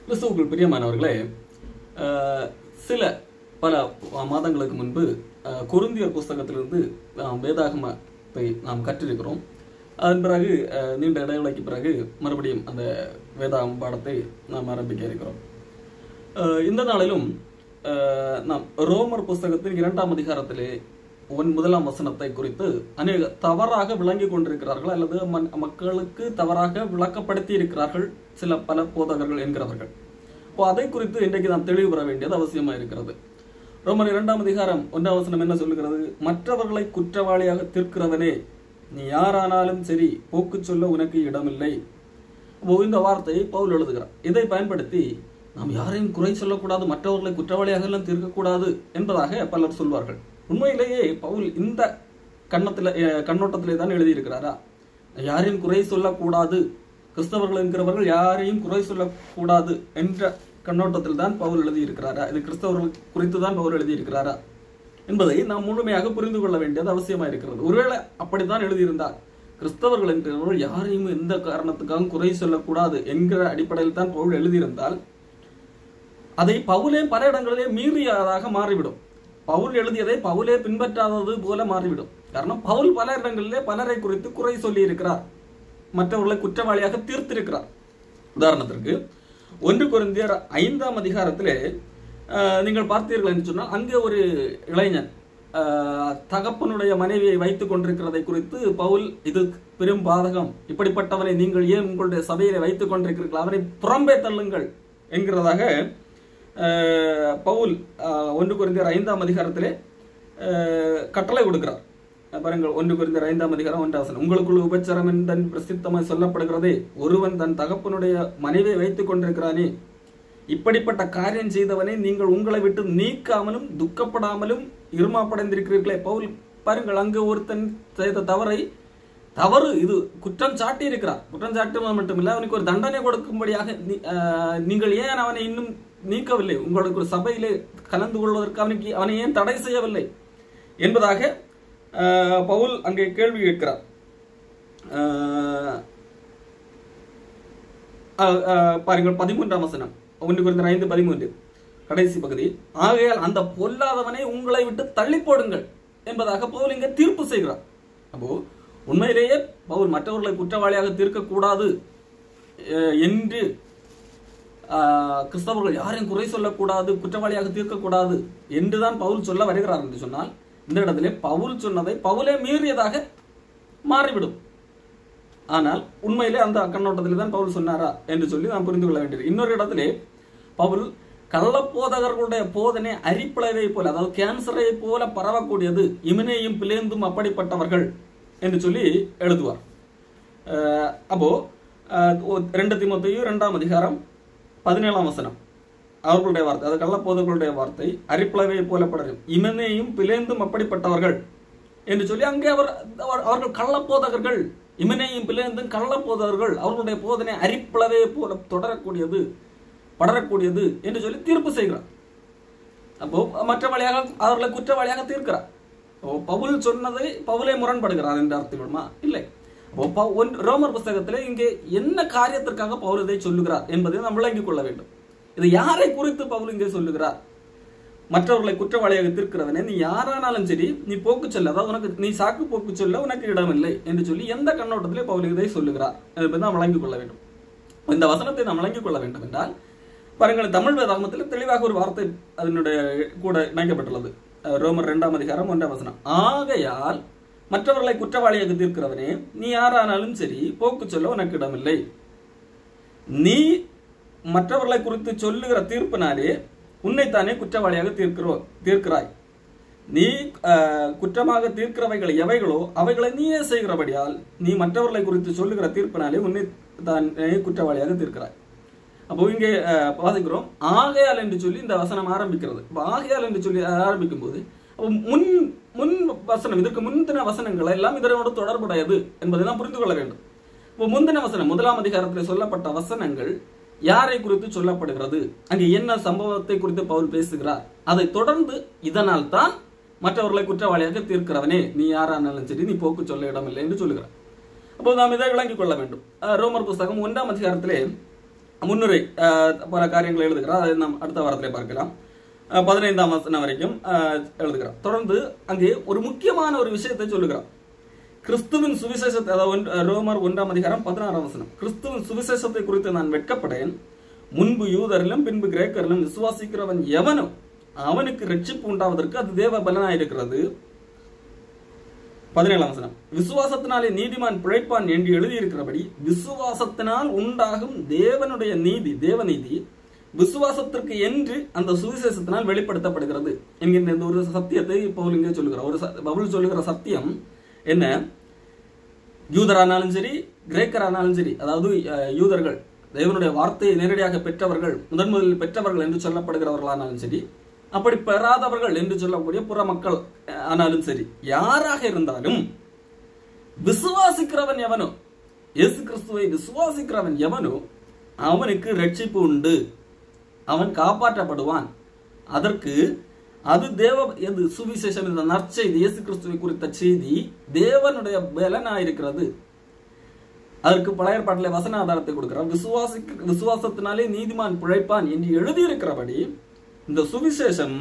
கிறிஸ்துவுக்குள் பிரியமானவர்களே அஹ், சில பல மாதங்களுக்கு முன்பு அஹ், கொரிந்தியர் புஸ்தகத்திலிருந்து நாம் வேதாகமத்தை நாம் கற்றிருக்கிறோம் அதன் பிறகு அஹ், நீண்ட இடைவேளைக்கு பிறகு மறுபடியும் அந்த வேதாகம் பாடத்தை நாம் ஆரம்பிக்க இருக்கிறோம் அஹ், இந்த நாளிலும் அஹ், நாம் ரோமர் புஸ்தகத்தின் இரண்டாம் அதிகாரத்திலே ஒன் முதலாம் வசனத்தை குறித்து அநேக தவறாக விளங்கி கொண்டிருக்கிறார்கள் அல்லது மன்- மக்களுக்கு தவறாக விளக்கப்படுத்தி இருக்கிறார்கள் சில பல போதகர்கள் என்கிறவர்கள் அப்போ அதை குறித்து இன்றைக்கு நாம் தெளிவு பெற வேண்டியது அவசியமா இருக்கிறது ரோமர் இரண்டாம் அதிகாரம் ஒன்றாம் வசனம் என்ன சொல்லுகிறது மற்றவர்களை குற்றவாளியாக தீர்க்கிறவனே நீ யாரானாலும் சரி போக்கு சொல்ல உனக்கு இடமில்லை அப்போ இந்த வார்த்தையை பவுல் எழுதுகிறார் இதை பயன்படுத்தி நாம் யாரையும் குறை சொல்லக்கூடாது மற்றவர்களை குற்றவாளியாக எல்லாம் தீர்க்கக்கூடாது என்பதாக பலர் சொல்வார்கள் உண்மையிலேயே பவுல் இந்த கண்ணத்தில் கண்ணோட்டத்திலே தான் எழுதியிருக்கிறாரா யாரையும் குறை சொல்லக்கூடாது கிறிஸ்தவர்கள் என்கிறவர்கள் யாரையும் குறை சொல்லக்கூடாது என்ற கண்ணோட்டத்தில் தான் பவுல் எழுதியிருக்கிறாரா இது கிறிஸ்தவர்கள் குறித்து தான் பவுல் எழுதியிருக்கிறாரா என்பதை நாம் முழுமையாக புரிந்து கொள்ள வேண்டியது அவசியமா இருக்கிறது ஒருவேளை அப்படித்தான் எழுதியிருந்தார் கிறிஸ்தவர்கள் என்கிறவர்கள் யாரையும் எந்த காரணத்துக்காகவும் குறை சொல்லக்கூடாது என்கிற அடிப்படையில் தான் பவுல் எழுதியிருந்தால் அதை பவுலே பல இடங்களிலே மீறியதாக மாறிவிடும் பவுல் எழுதியதை பவுலே பின்பற்றாதது போல மாறிவிடும் காரணம் பவுல் பல இடங்களிலே பலரை குறித்து குறை சொல்லி இருக்கிறார் மற்றவர்களை குற்றவாளியாக தீர்த்திருக்கிறார் உதாரணத்திற்கு ஒன்று குருந்தியர் ஐந்தாம் அதிகாரத்திலே அஹ், நீங்கள் பார்த்தீர்கள் என்று சொன்னால் அங்கே ஒரு இளைஞன் அஹ், தகப்பனுடைய மனைவியை வைத்துக் கொண்டிருக்கிறதை குறித்து பவுல் இது பெரும் பாதகம் இப்படிப்பட்டவனை நீங்கள் ஏன் உங்களுடைய சபையிலே வைத்துக் கொண்டிருக்கிறீர்கள் அவனை புறம்பே தள்ளுங்கள் என்கிறதாக அஹ், பவுல் அஹ், ஒன்று குருந்தியர் ஐந்தாம் அதிகாரத்திலே அஹ், கட்டளை கொடுக்கிறார் அஹ் பாருங்கள் ஒன்று குறிந்த ஐந்தாம் அதிகாரம் ஒன்றாம் வசனம் உங்களுக்குள் உபச்சாரம் தன் பிரசித்தமாய் சொல்லப்படுகிறதே ஒருவன் தன் தகப்பனுடைய மனைவியை வைத்துக் கொண்டிருக்கிறானே இப்படிப்பட்ட காரியம் செய்தவனை நீங்கள் உங்களை விட்டு நீக்காமலும் துக்கப்படாமலும் இருமாப்படைந்திருக்கிறீர்களே பவுல் பாருங்கள் அங்கு ஒருத்தன் செய்த தவறை தவறு இது குற்றம் சாட்டி இருக்கிறார் குற்றம் சாட்டுவது மட்டுமில்லை அவனுக்கு ஒரு தண்டனை கொடுக்கும்படியாக நீ- ஆஹ், நீங்கள் ஏன் அவனை இன்னும் நீக்கவில்லை உங்களுக்கு ஒரு சபையிலே கலந்து கொள்வதற்கு அவனுக்கு அவனை ஏன் தடை செய்யவில்லை என்பதாக ஆஹ், பவுல் அங்கே கேள்வி கேட்கிறார் ஆஹ், ஆஹ், ஆஹ், பாருங்கள் பதிமூன்றாம் வசனம் ஒன்று குறிந்த ஐந்து பதிமூன்று கடைசி பகுதி ஆகையால் அந்த பொல்லாதவனை உங்களை விட்டு தள்ளி போடுங்கள் என்பதாக பவுல் இங்கே தீர்ப்பு செய்கிறார் அப்போ உண்மையிலேயே பவுல் மற்றவர்களை குற்றவாளியாக தீர்க்கக்கூடாது அஹ், என்று ஆஹ், கிறிஸ்தவர்கள் யாரையும் குறை சொல்லக்கூடாது குற்றவாளியாக தீர்க்கக்கூடாது என்றுதான் பவுல் சொல்ல வருகிறார் என்று சொன்னால் இந்த இடத்திலே பவுல் சொன்னதை பவுலே மீறியதாக மாறிவிடும் ஆனால் உண்மையிலே அந்த கண்ணோட்டத்தில் தான் பவுல் சொன்னாரா என்று சொல்லி நாம் புரிந்து கொள்ள வேண்டியது இன்னொரு இடத்திலே பவுல் கள்ளப்போதகர்களுடைய போதனை அரிப்பிளவை போல அதாவது கேன்சரை போல பரவக்கூடியது இமினேயும் பிளேந்தும் அப்படிப்பட்டவர்கள் என்று சொல்லி எழுதுவார் அஹ் அப்போ அஹ் ஒ- ரெண்டு திமுத்தையும் இரண்டாம் அதிகாரம் பதினேழாம் வசனம் அவர்களுடைய வார்த்தை அது கள்ளப்போதர்களுடைய வார்த்தை அரிப்பிளவை போல படரும் இமனேயும் பிளேந்தும் அப்படிப்பட்டவர்கள் என்று சொல்லி அங்கே அவர் அவர்- அவர்கள் கள்ளப்போதகர்கள் இமனேயும் பிளேந்தும் கள்ளப்போதகர்கள் அவர்களுடைய போதனை அரிப்பிளவை போல தொடரக்கூடியது படரக்கூடியது என்று சொல்லி தீர்ப்பு செய்கிறார் அப்போ மற்றவழியாக அவர்களை குற்றவாளியாக தீர்க்கிறார் அப்போ பவுல் சொன்னதை பவுலே முரண்படுகிறார் என்று அர்த்தம் விடுமா இல்லை அப்போ பவு- ஒன்று- ரோமர் புஸ்தகத்திலே இங்கே என்ன காரியத்திற்காக பவுல் இதை சொல்லுகிறார் என்பதை நாம் விளங்கிக் கொள்ள வேண்டும் இது யாரை குறித்து பவுல் இங்கே சொல்லுகிறார் மற்றவர்களை குற்றவாளியாக தீர்க்கிறவனே நீ யாரானாலும் சரி நீ போக்கு சொல்ல அதாவது உனக்கு நீ சாக்கு போக்கு சொல்ல உனக்கு இடமில்லை என்று சொல்லி எந்த கண்ணோட்டத்திலே பவுல் இதை சொல்லுகிறார் என்பதை நாம் விளங்கிக் கொள்ள வேண்டும் இந்த வசனத்தை நாம் விளங்கிக் கொள்ள வேண்டும் என்றால் பாருங்கள் தமிழ் வேதாகமத்தில் தெளிவாக ஒரு வார்த்தை அதனுடைய கூட இணைக்கப்பட்டுள்ளது அஹ் ரோமர் இரண்டாம் அதிகாரம் ஒன்றாம் வசனம் ஆகையால் மற்றவர்களை குற்றவாளியாக தீர்க்கிறவனே நீ யாரானாலும் சரி போக்கு சொல்ல உனக்கு இடமில்லை நீ மற்றவர்களை குறித்து சொல்லுகிற தீர்ப்பினாலே உன்னைத்தானே குற்றவாளியாக தீர்க்கிறோ தீர்க்கிறாய் நீ அஹ், குற்றமாக தீர்க்கிறவைகள் எவைகளோ அவைகளை நீயே செய்கிறபடியால் நீ மற்றவர்களை குறித்து சொல்லுகிற தீர்ப்பினாலே உன்னை தானே குற்றவாளியாக தீர்க்கிறாய் அப்போ இங்கே அஹ், வாசிக்கிறோம் ஆகையால் என்று சொல்லி இந்த வசனம் ஆரம்பிக்கிறது அப்போ ஆகையால் என்று சொல்லி ஆரம்பிக்கும் போது அப்போ முன் முன் வசனம் இதற்கு முந்தின வசனங்கள் எல்லாம் இதனோடு தொடர்புடையது என்பதை நாம் புரிந்து கொள்ள வேண்டும் இப்போ முந்தின வசனம் முதலாம் அதிகாரத்தில் சொல்லப்பட்ட வசனங்கள் யாரை குறித்து சொல்லப்படுகிறது அங்கே என்ன சம்பவத்தை குறித்து பவுல் பேசுகிறார் அதை தொடர்ந்து இதனால் தான் மற்றவர்களை குற்றவாளியாக தீர்க்கிறவனே நீ யாரானாலும் சரி நீ போக்கு சொல்ல இடமில்லை என்று சொல்லுகிறார் அப்போ நாம் இதை விளங்கிக் கொள்ள வேண்டும் அஹ் ரோமர் புஸ்தகம் ஒன்றாம் அதிகாரத்திலே முன்னுரை அஹ், பல காரியங்களை எழுதுகிறார் அதை நாம் அடுத்த வாரத்திலே பார்க்கலாம் அஹ், பதினைந்தாம் வசனம் வரைக்கும் அஹ், எழுதுகிறார் தொடர்ந்து அங்கே ஒரு முக்கியமான ஒரு விஷயத்தை சொல்லுகிறார் கிறிஸ்துவின் சுவிசேஷத்தை அதாவது ஒன்று- ரோமர் ஒன்றாம் அதிகாரம் பதினாறாம் வசனம் கிறிஸ்துவின் சுவிசேஷத்தை குறித்து நான் வெட்கப்படேன் முன்பு யூதரிலும் பின்பு கிரேக்கரிலும் விசுவாசிக்கிறவன் எவனோ அவனுக்கு ரட்சிப்பு உண்டாவதற்கு அது தேவ பலனாயிருக்கிறது பதினேழாம் வசனம் விசுவாசத்தினாலே நீதிமான் பிழைப்பான் என்று எழுதியிருக்கிறபடி விசுவாசத்தினால் உண்டாகும் தேவனுடைய நீதி தேவநீதி விசுவாசத்திற்கு என்று அந்த சுவிசேஷத்தினால் வெளிப்படுத்தப்படுகிறது என்கின்ற இந்த ஒரு சத்தியத்தை பவுல் இங்கே சொல்லுகிறார் ஒரு ச- பவுல் சொல்லுகிற சத்தியம் என்ன யூதரானாலும் சரி கிரேக்கரானாலும் சரி அதாவது அஹ், யூதர்கள் தேவனுடைய வார்த்தையை நேரடியாக பெற்றவர்கள் முதன் முதலில் பெற்றவர்கள் என்று சொல்லப்படுகிறவர்களானாலும் சரி அப்படி பெறாதவர்கள் என்று சொல்லக்கூடிய புற மக்கள் அஹ், ஆனாலும் சரி யாராக இருந்தாலும் விசுவாசிக்கிறவன் எவனோ இயேசு கிறிஸ்துவை விசுவாசிக்கிறவன் எவனோ அவனுக்கு ரட்சிப்பு உண்டு அவன் காப்பாற்றப்படுவான் அதற்கு அது தேவ எது சுவிசேஷம் இந்த நற்செய்தி இயேசு கிறிஸ்துவை குறித்த செய்தி தேவனுடைய பலனாயிருக்கிறது அதற்கு பழைய ஏற்பாட்டிலே வசன ஆதாரத்தை கொடுக்கிறார் விசுவாசி விசுவாசத்தினாலே நீதிமான் பிழைப்பான் என்று எழுதியிருக்கிறபடி இந்த சுவிசேஷம்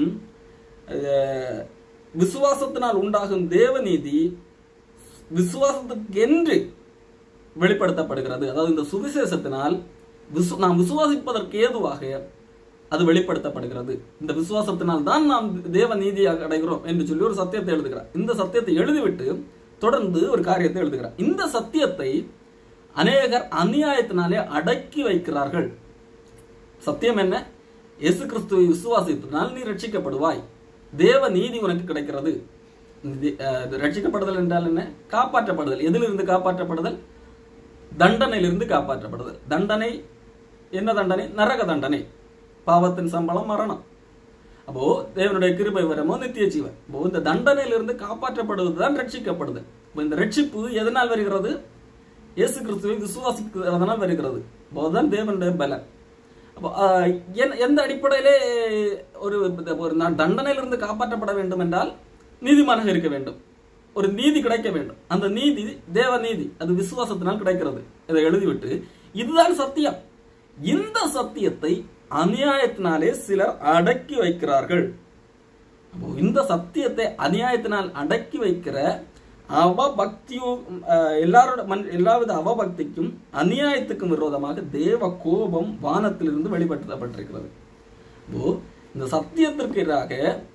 அஹ், விசுவாசத்தினால் உண்டாகும் தேவநீதி விசுவாசத்துக்கு என்று வெளிப்படுத்தப்படுகிறது அதாவது இந்த சுவிசேஷத்தினால் விசு நாம் விசுவாசிப்பதற்கு ஏதுவாக அது வெளிப்படுத்தப்படுகிறது இந்த விசுவாசத்தினால் தான் நாம் தேவ நீதியாக அடைகிறோம் என்று சொல்லி ஒரு சத்தியத்தை எழுதுகிறார் இந்த சத்தியத்தை எழுதிவிட்டு தொடர்ந்து ஒரு காரியத்தை எழுதுகிறார் இந்த சத்தியத்தை அநேகர் அநியாயத்தினாலே அடக்கி வைக்கிறார்கள் சத்தியம் என்ன இயேசு கிறிஸ்துவை விசுவாசித்தனால் நீ ரட்சிக்கப்படுவாய் தேவ நீதி உனக்கு கிடைக்கிறது இது, அஹ், இது ரட்சிக்கப்படுதல் என்றால் என்ன காப்பாற்றப்படுதல் எதிலிருந்து காப்பாற்றப்படுதல் தண்டனையிலிருந்து காப்பாற்றப்படுதல் தண்டனை என்ன தண்டனை நரக தண்டனை பாவத்தின் சம்பளம் மரணம் அப்போ தேவனுடைய கிருபை வரமோ நித்திய ஜீவன் அப்போ இந்த தண்டனையிலிருந்து காப்பாற்றப்படுவது தான் ரட்சிக்கப்படுது இப்போ இந்த ரட்சிப்பு எதனால் வருகிறது இயேசு கிறிஸ்துவை விசுவாசிக்கிறதுனால் வருகிறது அப்போதான் தேவனுடைய பலன் அப்போ ஆஹ், என்- எந்த அடிப்படையிலே ஒரு ஒரு நான் தண்டனையிலிருந்து காப்பாற்றப்பட வேண்டும் என்றால் நீதிமானாக இருக்க வேண்டும் ஒரு நீதி கிடைக்க வேண்டும் அந்த நீதி தேவ நீதி அது விசுவாசத்தினால் கிடைக்கிறது இதை எழுதிவிட்டு இதுதான் சத்தியம் இந்த சத்தியத்தை அநியாயத்தினாலே சிலர் அடக்கி வைக்கிறார்கள் அப்போ இந்த சத்தியத்தை அநியாயத்தினால் அடக்கி வைக்கிற அவபக்தியும் அஹ், எல்லாரோட மன் எல்லாவித அவபக்திக்கும் அநியாயத்துக்கும் விரோதமாக தேவ கோபம் வானத்திலிருந்து வெளிப்படுத்தப்பட்டிருக்கிறது அப்போ இந்த சத்தியத்திற்கு எதிராக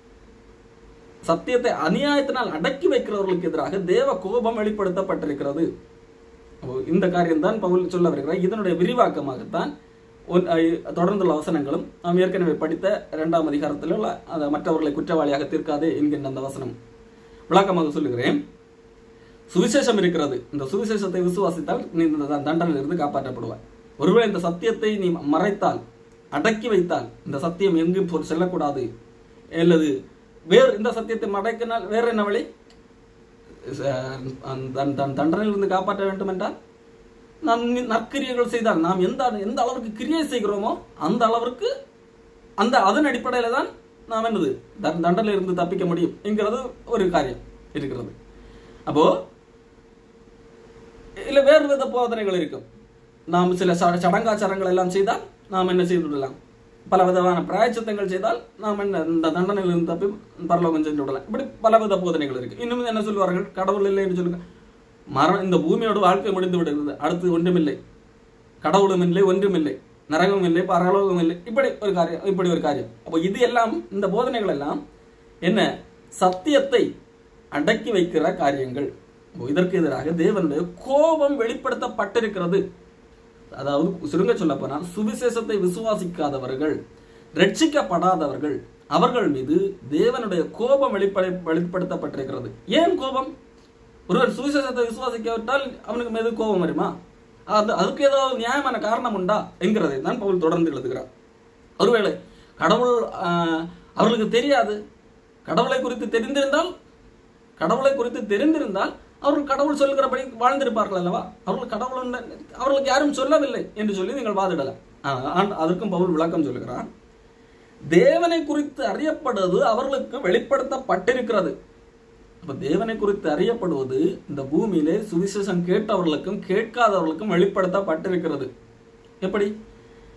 சத்தியத்தை அநியாயத்தினால் அடக்கி வைக்கிறவர்களுக்கு எதிராக தேவ கோபம் வெளிப்படுத்தப்பட்டிருக்கிறது அப்போ இந்த காரியம்தான் பவுல் சொல்ல வருகிறார் இதனுடைய விரிவாக்கமாகத்தான் ஒன்- அஹ் தொடர்ந்துள்ள வசனங்களும் நாம் ஏற்கனவே படித்த இரண்டாம் அதிகாரத்தில் உள்ள அந்த மற்றவர்களை குற்றவாளியாக தீர்க்காதே என்கின்ற அந்த வசனம் விளக்கமாக சொல்லுகிறேன் சுவிசேஷம் இருக்கிறது இந்த சுவிசேஷத்தை விசுவாசித்தால் நீ இந்த த- தண்டனையிலிருந்து காப்பாற்றப்படுவாய் ஒருவேளை இந்த சத்தியத்தை நீ மறைத்தால் அடக்கி வைத்தால் இந்த சத்தியம் எங்கு போ- செல்லக்கூடாது அல்லது வேறு இந்த சத்தியத்தை மறைக்கினால் வேற என்ன வழி அஹ் தன் தன் தண்டனையிலிருந்து காப்பாற்ற வேண்டும் என்றால் நாம் நி- நற்கிரியைகள் செய்தால் நாம் எந்த எந்த அளவுக்கு கிரியை செய்கிறோமோ அந்த அளவிற்கு அந்த அதன் அடிப்படையில தான் நாம் என்னது தன் தண்டனையிலிருந்து இருந்து தப்பிக்க முடியும் என்கிறது ஒரு காரியம் இருக்கிறது அப்போ இல்ல வேறு வித போதனைகள் இருக்கும் நாம் சில ச- சடங்காச்சாரங்கள் எல்லாம் செய்தால் நாம் என்ன செய்து விடலாம் பல விதமான பிராயச்சித்தங்கள் செய்தால் நாம் என்ன இந்த தண்டனையிலிருந்து தப்பி பரலோகம் சென்று விடலாம் இப்படி பலவித போதனைகள் இருக்கு இன்னும் என்ன சொல்வார்கள் கடவுள் இல்லை என்று சொல்லுங்க மரணம் இந்த பூமியோட வாழ்க்கை முடிந்து விடுகிறது அடுத்து ஒன்றுமில்லை கடவுளும் இல்லை ஒன்றுமில்லை நரகம் இல்லை பரலோகம் இல்லை இப்படி ஒரு காரியம் இப்படி ஒரு காரியம் அப்போ இது எல்லாம் இந்த போதனைகள் எல்லாம் என்ன சத்தியத்தை அடக்கி வைக்கிற காரியங்கள் அப்போ இதற்கு எதிராக தேவனுடைய கோபம் வெளிப்படுத்தப்பட்டிருக்கிறது அதாவது சுருங்க சொல்ல போனால் சுவிசேஷத்தை விசுவாசிக்காதவர்கள் ரட்சிக்கப்படாதவர்கள் அவர்கள் மீது தேவனுடைய கோபம் வெளிப்படை வெளிப்படுத்தப்பட்டிருக்கிறது ஏன் கோபம் ஒருவர் சுவிசேஷத்தை விசுவாசிக்காவிட்டால் அவனுக்கு மீது கோபம் வருமா அது அதுக்கு ஏதாவது நியாயமான காரணம் உண்டா என்கிறதை தான் பவுல் தொடர்ந்து எழுதுகிறார் ஒருவேளை கடவுள் ஆஹ், அவர்களுக்கு தெரியாது கடவுளை குறித்து தெரிந்திருந்தால் கடவுளை குறித்து தெரிந்திருந்தால் அவர்கள் கடவுள் சொல்லுகிறபடி வாழ்ந்திருப்பார்கள் அல்லவா அவர்கள் கடவுள் உண்டு- அவர்களுக்கு யாரும் சொல்லவில்லை என்று சொல்லி நீங்கள் வாதிடலாம் ஆனால் அதற்கும் பவுல் விளக்கம் சொல்லுகிறார் தேவனை குறித்து அறியப்படுவது அவர்களுக்கு வெளிப்படுத்தப்பட்டிருக்கிறது அப்ப தேவனை குறித்து அறியப்படுவது இந்த பூமியிலே சுவிசேஷம் கேட்டவர்களுக்கும் கேட்காதவர்களுக்கும் வெளிப்படுத்தப்பட்டிருக்கிறது எப்படி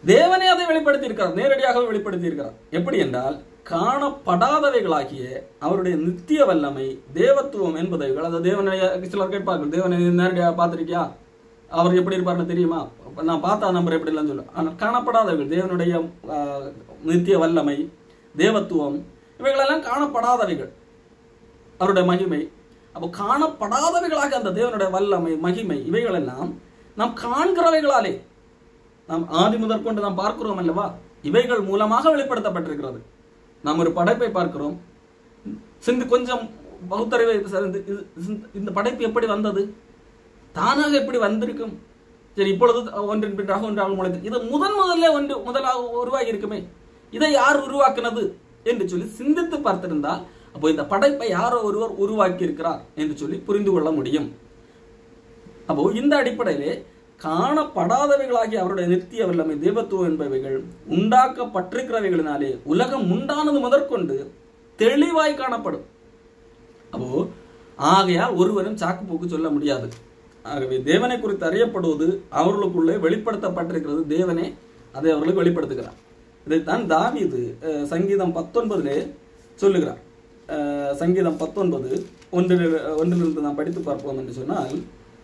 தேவனே அதை வெளிப்படுத்தி இருக்கிறார் நேரடியாக வெளிப்படுத்தி இருக்கிறார் எப்படி என்றால் காணப்படாதவைகளாகிய அவருடைய நித்திய வல்லமை தேவத்துவம் என்பதைகள் அதை தேவனுடைய சிலர் கேட்பார்கள் தேவனை நேரடியாக பார்த்திருக்கியா அவர் எப்படி இருப்பார்னு தெரியுமா நான் பார்த்தா நம்பர் எப்படி இல்லைன்னு சொல்ல ஆனால் காணப்படாதவைகள் தேவனுடைய ஆஹ், நித்திய வல்லமை தேவத்துவம் இவைகளெல்லாம் காணப்படாதவைகள் அவருடைய மகிமை அப்போ காணப்படாதவைகளாக அந்த தேவனுடைய வல்லமை மகிமை இவைகளெல்லாம் நாம் காண்கிறவைகளாலே நாம் ஆதி முதற்கொண்டு நாம் பார்க்கிறோம் அல்லவா இவைகள் மூலமாக வெளிப்படுத்தப்பட்டிருக்கிறது நாம் ஒரு படைப்பை பார்க்கிறோம் சிந்து கொஞ்சம் பகுத்தறிவை சார்ந்து இது- இந்த- இந்த படைப்பு எப்படி வந்தது தானாக எப்படி வந்திருக்கும் சரி இப்பொழுது ஒன்றின் பின்றாக ஒன்றாக முளைத்து இது முதன் முதல்ல ஒன்று முதலாக உருவாகி இருக்குமே இதை யார் உருவாக்குனது என்று சொல்லி சிந்தித்து பார்த்திருந்தால் அப்போ இந்த படைப்பை யாரோ ஒருவர் உருவாக்கி இருக்கிறார் என்று சொல்லி புரிந்து கொள்ள முடியும் அப்போ இந்த அடிப்படையிலே காணப்படாதவைகளாகிய அவருடைய நித்திய வல்லமை தேவத்துவம் என்பவைகள் உண்டாக்கப்பட்டிருக்கிறவைகளினாலே உலகம் உண்டானது முதற்கொண்டு தெளிவாய் காணப்படும் அப்போ ஆகையால் ஒருவரும் சாக்கு போக்கு சொல்ல முடியாது ஆகவே தேவனை குறித்து அறியப்படுவது அவர்களுக்குள்ளே வெளிப்படுத்தப்பட்டிருக்கிறது தேவனே அதை அவர்களுக்கு வெளிப்படுத்துகிறார் இதைத்தான் தாவீது அஹ், சங்கீதம் பத்தொன்பதிலே சொல்லுகிறார் அஹ், சங்கீதம் பத்தொன்பது ஒன்றில் ஒன்றிலிருந்து நாம் படித்து பார்ப்போம் என்று சொன்னால்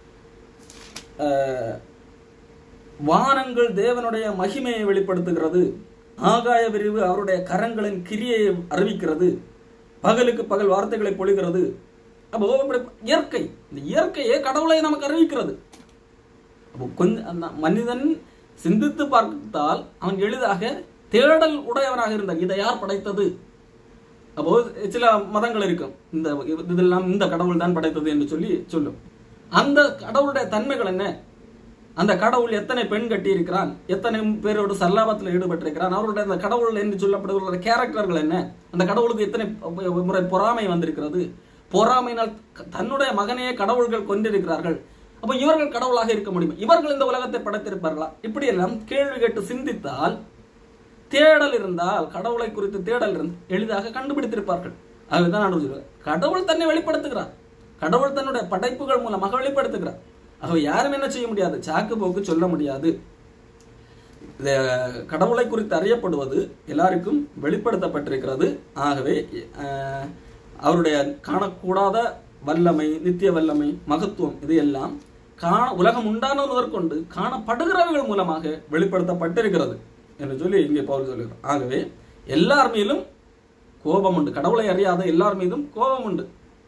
அஹ், வானங்கள் தேவனுடைய மகிமையை வெளிப்படுத்துகிறது ஆகாய விரிவு அவருடைய கரங்களின் கிரியை அறிவிக்கிறது பகலுக்கு பகல் வார்த்தைகளை பொழிகிறது அப்போ இப்படி இயற்கை இந்த இயற்கையே கடவுளை நமக்கு அறிவிக்கிறது அப்போ கொஞ்சம் அந்த மனிதன் சிந்தித்து பார்த்தால் அவன் எளிதாக தேடல் உடையவனாக இருந்தான் இதை யார் படைத்தது அப்போ சில மதங்கள் இருக்கும் இந்த இதெல்லாம் இந்த கடவுள் தான் படைத்தது என்று சொல்லி சொல்லும் அந்த கடவுளுடைய தன்மைகள் என்ன அந்த கடவுள் எத்தனை பெண் கட்டி இருக்கிறான் எத்தனை பேரோடு சல்லாபத்தில் ஈடுபட்டிருக்கிறான் அவருடைய அந்த கடவுள் என்று சொல்லப்படுகிற கேரக்டர்கள் என்ன அந்த கடவுளுக்கு எத்தனை முறை பொறாமை வந்திருக்கிறது பொறாமையினால் தன்னுடைய மகனையே கடவுள்கள் கொண்டிருக்கிறார்கள் அப்ப இவர்கள் கடவுளாக இருக்க முடியும் இவர்கள் இந்த உலகத்தை படைத்திருப்பார்களா இப்படியெல்லாம் கேள்வி கேட்டு சிந்தித்தால் தேடல் இருந்தால் கடவுளை குறித்து தேடல் இருந்து எளிதாக கண்டுபிடித்திருப்பார்கள் அதுதான் நான் சொல்லுவேன் கடவுள் தன்னை வெளிப்படுத்துகிறார் கடவுள் தன்னுடைய படைப்புகள் மூலமாக வெளிப்படுத்துகிறார் ஆகவே யாரும் என்ன செய்ய முடியாது சாக்கு போக்கு சொல்ல முடியாது இந்த கடவுளை குறித்து அறியப்படுவது எல்லாருக்கும் வெளிப்படுத்தப்பட்டிருக்கிறது ஆகவே அஹ், அவருடைய காணக்கூடாத வல்லமை நித்திய வல்லமை மகத்துவம் இது எல்லாம் காண உலகம் உண்டானது முதற்கொண்டு காணப்படுகிறவர்கள் மூலமாக வெளிப்படுத்தப்பட்டிருக்கிறது என்று சொல்லி இங்கே பவுல் சொல்லுகிறார் ஆகவே எல்லார் மீதும் கோபம் உண்டு கடவுளை அறியாத எல்லார் மீதும் கோபம் உண்டு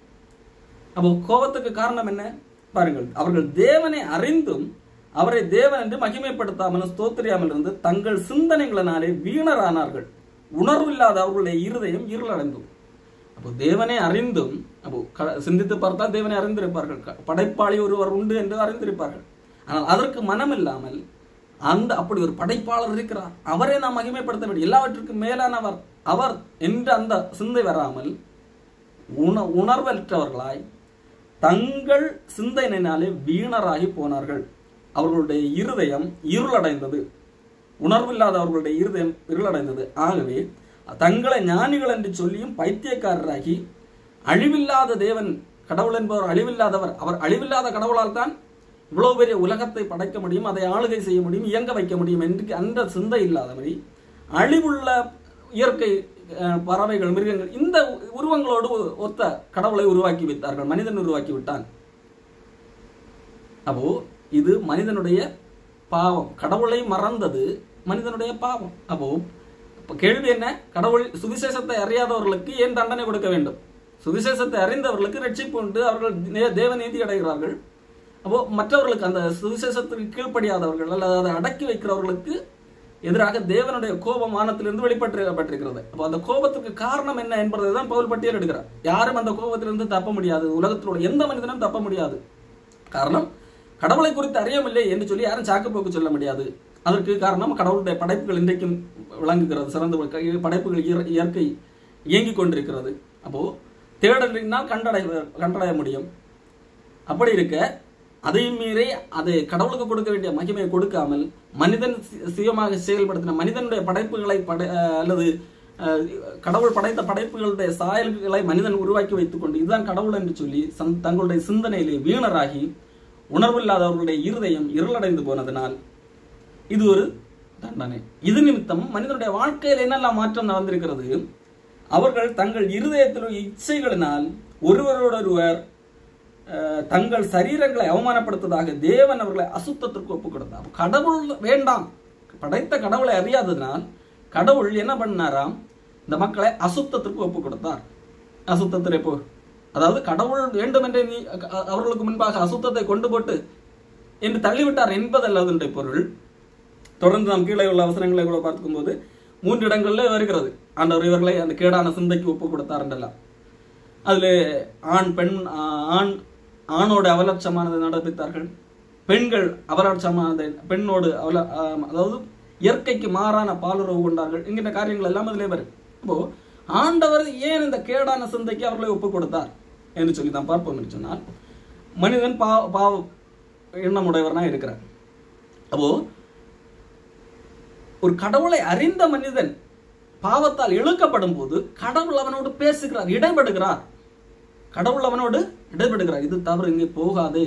அப்போ கோபத்துக்கு காரணம் என்ன பாருங்கள் அவர்கள் தேவனை அறிந்தும் அவரை தேவன் என்று மகிமைப்படுத்தாமல் ஸ்தோத்திரியாமல் இருந்து தங்கள் சிந்தனைகளினாலே வீணரானார்கள் உணர்வில்லாத அவர்களுடைய இருதயம் இருளடைந்தும் அப்போ தேவனை அறிந்தும் அப்போ க- சிந்தித்து பார்த்தால் தேவனை அறிந்திருப்பார்கள் க- படைப்பாளி ஒருவர் உண்டு என்று அறிந்திருப்பார்கள் ஆனால் அதற்கு மனம் இல்லாமல் அந்த அப்படி ஒரு படைப்பாளர் இருக்கிறார் அவரை நாம் மகிமைப்படுத்த வேண்டும் எல்லாவற்றுக்கும் மேலானவர் அவர் என்ற அந்த சிந்தை வராமல் உண உணர்வற்றவர்களாய் தங்கள் சிந்தனையினாலே வீணராகி போனார்கள் அவர்களுடைய இருதயம் இருளடைந்தது உணர்வில்லாத அவர்களுடைய இருதயம் இருளடைந்தது ஆகவே தங்களை ஞானிகள் என்று சொல்லியும் பைத்தியக்காரராகி அழிவில்லாத தேவன் கடவுள் என்பவர் அழிவில்லாதவர் அவர் அழிவில்லாத கடவுளால் தான் இவ்வளவு பெரிய உலகத்தை படைக்க முடியும் அதை ஆளுகை செய்ய முடியும் இயங்க வைக்க முடியும் என்று அந்த சிந்தை இல்லாதபடி அழிவுள்ள இயற்கை அஹ், பறவைகள் மிருகங்கள் இந்த உருவங்களோடு ஒத்த கடவுளை உருவாக்கி வைத்தார்கள் மனிதன் உருவாக்கி விட்டான் அப்போ இது மனிதனுடைய பாவம் கடவுளை மறந்தது மனிதனுடைய பாவம் அப்போ இப்ப கேள்வி என்ன கடவுள் சுவிசேஷத்தை அறியாதவர்களுக்கு ஏன் தண்டனை கொடுக்க வேண்டும் சுவிசேஷத்தை அறிந்தவர்களுக்கு ரட்சிப்பு உண்டு அவர்கள் நே- தேவ நீதி அடைகிறார்கள் அப்போ மற்றவர்களுக்கு அந்த சுவிசேஷத்துக்கு கீழ்ப்படியாதவர்கள் அல்லது அதை அடக்கி வைக்கிறவர்களுக்கு எதிராக தேவனுடைய கோபம் வானத்திலிருந்து வெளிப்பட்டிருக்கிறது அப்போ அந்த கோபத்துக்கு காரணம் என்ன என்பதை தான் பவுல் பட்டியல் எடுக்கிறார் யாரும் அந்த கோபத்திலிருந்து தப்ப முடியாது உலகத்தில் உள்ள எந்த மனிதனும் தப்ப முடியாது காரணம் கடவுளை குறித்து அறியவில்லை என்று சொல்லி யாரும் சாக்குப்போக்கு சொல்ல முடியாது அதற்கு காரணம் கடவுளுடைய படைப்புகள் இன்றைக்கும் விளங்குகிறது சிறந்த க- படைப்புகள் இயற்- இயற்கை இயங்கிக் கொண்டிருக்கிறது அப்போ தேடலினால் கண்டடைய கண்டடைய முடியும் அப்படி இருக்க அதையும் மீறி அதை கடவுளுக்கு கொடுக்க வேண்டிய மகிமையை கொடுக்காமல் மனிதன் சி- சுயமாக செயல்படுத்தின மனிதனுடைய படைப்புகளை படை அஹ் அல்லது அஹ், கடவுள் படைத்த படைப்புகளுடைய சாயல்களை மனிதன் உருவாக்கி வைத்துக்கொண்டு இதுதான் கடவுள் என்று சொல்லி சந்- தங்களுடைய சிந்தனையிலே வீணராகி உணர்வில்லாதவர்களுடைய இருதயம் இருளடைந்து போனதனால் இது ஒரு தண்டனை இது நிமித்தம் மனிதனுடைய வாழ்க்கையில் என்னெல்லாம் மாற்றம் நடந்திருக்கிறது அவர்கள் தங்கள் இருதயத்தில் உள்ள இச்சைகளினால் ஒருவரோடொருவர் அஹ், தங்கள் சரீரங்களை அவமானப்படுத்ததாக தேவன் அவர்களை அசுத்தத்திற்கு ஒப்புக் கொடுத்தார் அப்ப கடவுள் வேண்டாம் படைத்த கடவுளை அறியாததினால் கடவுள் என்ன பண்ணாராம் இந்த மக்களை அசுத்தத்திற்கு ஒப்புக் கொடுத்தார் அசுத்தத்தில் எப்போ அதாவது கடவுள் வேண்டும் என்று நீ அ- அவர்களுக்கு முன்பாக அசுத்தத்தை கொண்டு போட்டு என்று தள்ளிவிட்டார் என்பதல்ல அதனுடைய பொருள் தொடர்ந்து நாம் கீழே உள்ள அவசரங்களை கூட பார்க்கும்போது மூன்று இடங்கள்ல வருகிறது ஆண்டவர் இவர்களை அந்த கேடான சிந்தைக்கு ஒப்பு கொடுத்தார் என்றெல்லாம் அதுல ஆண் பெண் ஆ, ஆண் ஆணோடு அவலட்சமானதை நடப்பித்தார்கள் பெண்கள் அவலட்சமானதை பெண்ணோடு அவல ஆ, அதாவது இயற்கைக்கு மாறான பாலுறவு கொண்டார்கள் என்கின்ற காரியங்கள் எல்லாம் அதிலே வரும் அப்போ ஆண்டவர் ஏன் இந்த கேடான சிந்தைக்கு அவர்களை ஒப்பு கொடுத்தார் என்று சொல்லி தான் பார்ப்போம் என்று சொன்னால் மனிதன் பா பாவ எண்ணமுடையவனா இருக்கிறான் அப்போ ஒரு கடவுளை அறிந்த மனிதன் பாவத்தால் இழுக்கப்படும் போது கடவுள் அவனோடு பேசுகிறார் இடைபடுகிறார் கடவுள் அவனோடு இடைபடுகிறார் இது தவறு இங்கே போகாதே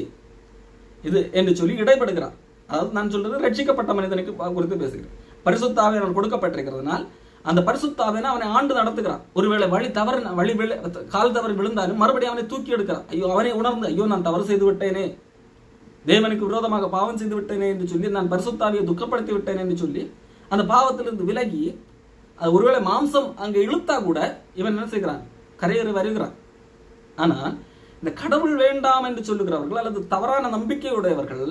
இது என்று சொல்லி இடைபடுகிறார் அதாவது நான் சொல்றது ரட்சிக்கப்பட்ட மனிதனுக்கு பா- குறித்து பேசுகிறேன் பரிசுத்தாவை அவன் கொடுக்கப்பட்டிருக்கிறதுனால் அந்த பரிசுத்தாவினை அவனை ஆண்டு நடத்துகிறான் ஒருவேளை வழி தவறு வழி விழு கால் தவறு விழுந்தாலும் மறுபடியும் அவனை தூக்கி எடுக்கிறான் ஐயோ அவனை உணர்ந்து ஐயோ நான் தவறு செய்து விட்டேனே தேவனுக்கு விரோதமாக பாவம் செய்து விட்டேனே என்று சொல்லி நான் பரிசுத்தாவியை துக்கப்படுத்தி விட்டேனே என்று சொல்லி அந்த பாவத்திலிருந்து விலகி அது ஒருவேளை மாம்சம் அங்கே இழுத்தா கூட இவன் என்ன செய்கிறான் கரையேறி வருகிறான் ஆனால் இந்த கடவுள் வேண்டாம் என்று சொல்லுகிறவர்கள் அல்லது தவறான நம்பிக்கையுடையவர்கள்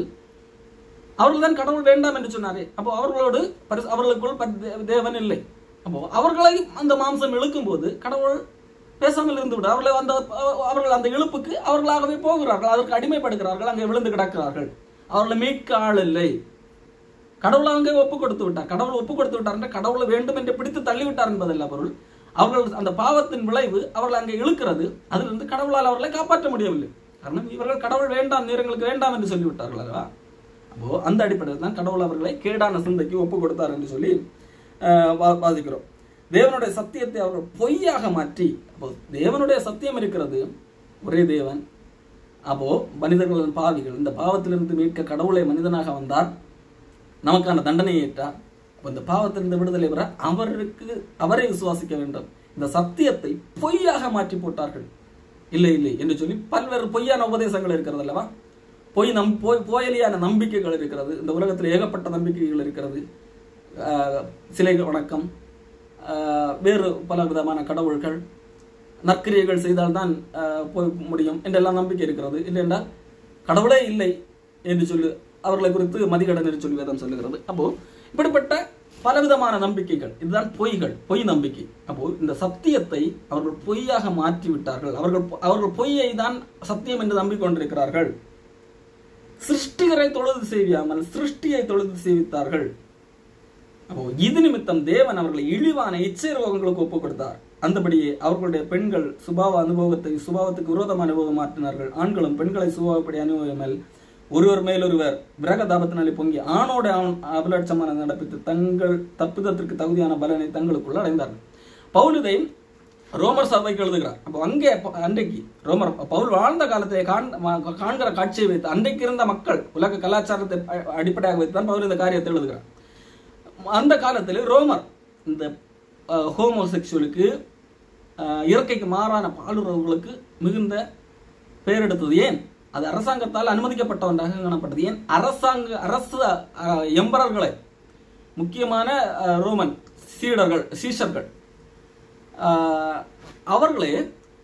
அவர்கள் தான் கடவுள் வேண்டாம் என்று சொன்னாரே அப்போ அவர்களோடு பரிசு- அவர்களுக்குள் பரி- தே- தேவன் இல்லை அப்போ அவர்களை அந்த மாம்சம் இழுக்கும் போது கடவுள் பேசாமல் இருந்து விட அவர்களை அந்த அவர்கள் அந்த இழுப்புக்கு அவர்களாகவே போகிறார்கள் அதற்கு அடிமைப்படுகிறார்கள் அங்கே விழுந்து கிடக்கிறார்கள் அவர்களை மீட்க ஆள் இல்லை கடவுளை அங்கே ஒப்பு கொடுத்து விட்டார் கடவுள் ஒப்பு கொடுத்து விட்டார் என்ற கடவுளை வேண்டும் என்று பிடித்து தள்ளிவிட்டார் என்பதல்ல பொருள் அவர்கள் அந்த பாவத்தின் விளைவு அவர்கள் அங்கே இழுக்கிறது அதிலிருந்து கடவுளால் அவர்களை காப்பாற்ற முடியவில்லை காரணம் இவர்கள் கடவுள் வேண்டாம் நீரங்களுக்கு வேண்டாம் என்று சொல்லிவிட்டார்கள் அல்லவா அப்போ அந்த அடிப்படையில் தான் கடவுள் அவர்களை கேடான சிந்தைக்கு ஒப்பு கொடுத்தார் என்று சொல்லி ஆஹ், வா- வாதிக்கிறோம் தேவனுடைய சத்தியத்தை அவர்கள் பொய்யாக மாற்றி அப்போ தேவனுடைய சத்தியம் இருக்கிறது ஒரே தேவன் அப்போ மனிதர்கள் பாவிகள் இந்த பாவத்திலிருந்து மீட்க கடவுளை மனிதனாக வந்தார் நமக்கான தண்டனையை ஏற்றார் அப்ப இந்த பாவத்திலிருந்து விடுதலை பெற அவருக்கு அவரை விசுவாசிக்க வேண்டும் இந்த சத்தியத்தை பொய்யாக மாற்றி போட்டார்கள் இல்லை இல்லை என்று சொல்லி பல்வேறு பொய்யான உபதேசங்கள் இருக்கிறது அல்லவா பொய் நம் போய் போயலியான நம்பிக்கைகள் இருக்கிறது இந்த உலகத்தில் ஏகப்பட்ட நம்பிக்கைகள் இருக்கிறது ஆஹ், சிலை வணக்கம் ஆஹ், வேறு பல விதமான கடவுள்கள் நற்கிரியைகள் செய்தால்தான் ஆஹ், போய் முடியும் என்றெல்லாம் நம்பிக்கை இருக்கிறது இல்லை என்றால் கடவுளே இல்லை என்று சொல்லி அவர்களை குறித்து மதிகடன் என்று சொல்லி வேதம் சொல்லுகிறது அப்போ இப்படிப்பட்ட பலவிதமான நம்பிக்கைகள் இதுதான் பொய்கள் பொய் நம்பிக்கை அப்போ இந்த சத்தியத்தை அவர்கள் பொய்யாக மாற்றி விட்டார்கள் அவர்கள் அவர்கள் பொய்யை தான் சத்தியம் என்று நம்பிக்கொண்டிருக்கிறார்கள் சிருஷ்டிகரை தொழுது செய்யாமல் சிருஷ்டியை தொழுது செய்வித்தார்கள் அப்போ இது நிமித்தம் தேவன் அவர்களை இழிவான இச்சை ரோகங்களுக்கு ஒப்புக் கொடுத்தார் அந்தபடியே அவர்களுடைய பெண்கள் சுபாவ அனுபவத்தை சுபாவத்துக்கு விரோதமான அனுபவம் மாற்றினார்கள் ஆண்களும் பெண்களை சுபாவப்படி அனுபவமல் ஒருவர் மேலொருவர் விரகதாபத்தினாலே பொங்கி ஆணோட ஆண் அபலட்சமான நடப்பித்து தங்கள் தப்பிதத்திற்கு தகுதியான பலனை தங்களுக்குள்ள அடைந்தார்கள் பவுலிதை ரோமர் சபைக்கு எழுதுகிறார் அப்போ அங்கே அப்ப- அன்றைக்கு ரோமர் பவுல் வாழ்ந்த காலத்தை காண்- ம- காண்கிற காட்சியை வைத்து அன்றைக்கு இருந்த மக்கள் உலக கலாச்சாரத்தை அ- அடிப்படையாக வைத்து தான் பவுல் இந்த காரியத்தை எழுதுகிறார் அந்த காலத்தில் ரோமர் இந்த ஹோமோசெக்சுவலுக்கு இயற்கைக்கு மாறான பாலுறவுகளுக்கு மிகுந்த பெயர் எடுத்தது ஏன் அது அரசாங்கத்தால் அனுமதிக்கப்பட்ட ஒன்றாக காணப்பட்டது ஏன் அரசாங்க அரசு அஹ், எம்பரர்களை முக்கியமான அஹ், ரோமன் சீடர்கள் சீஷர்கள் அஹ், அவர்களே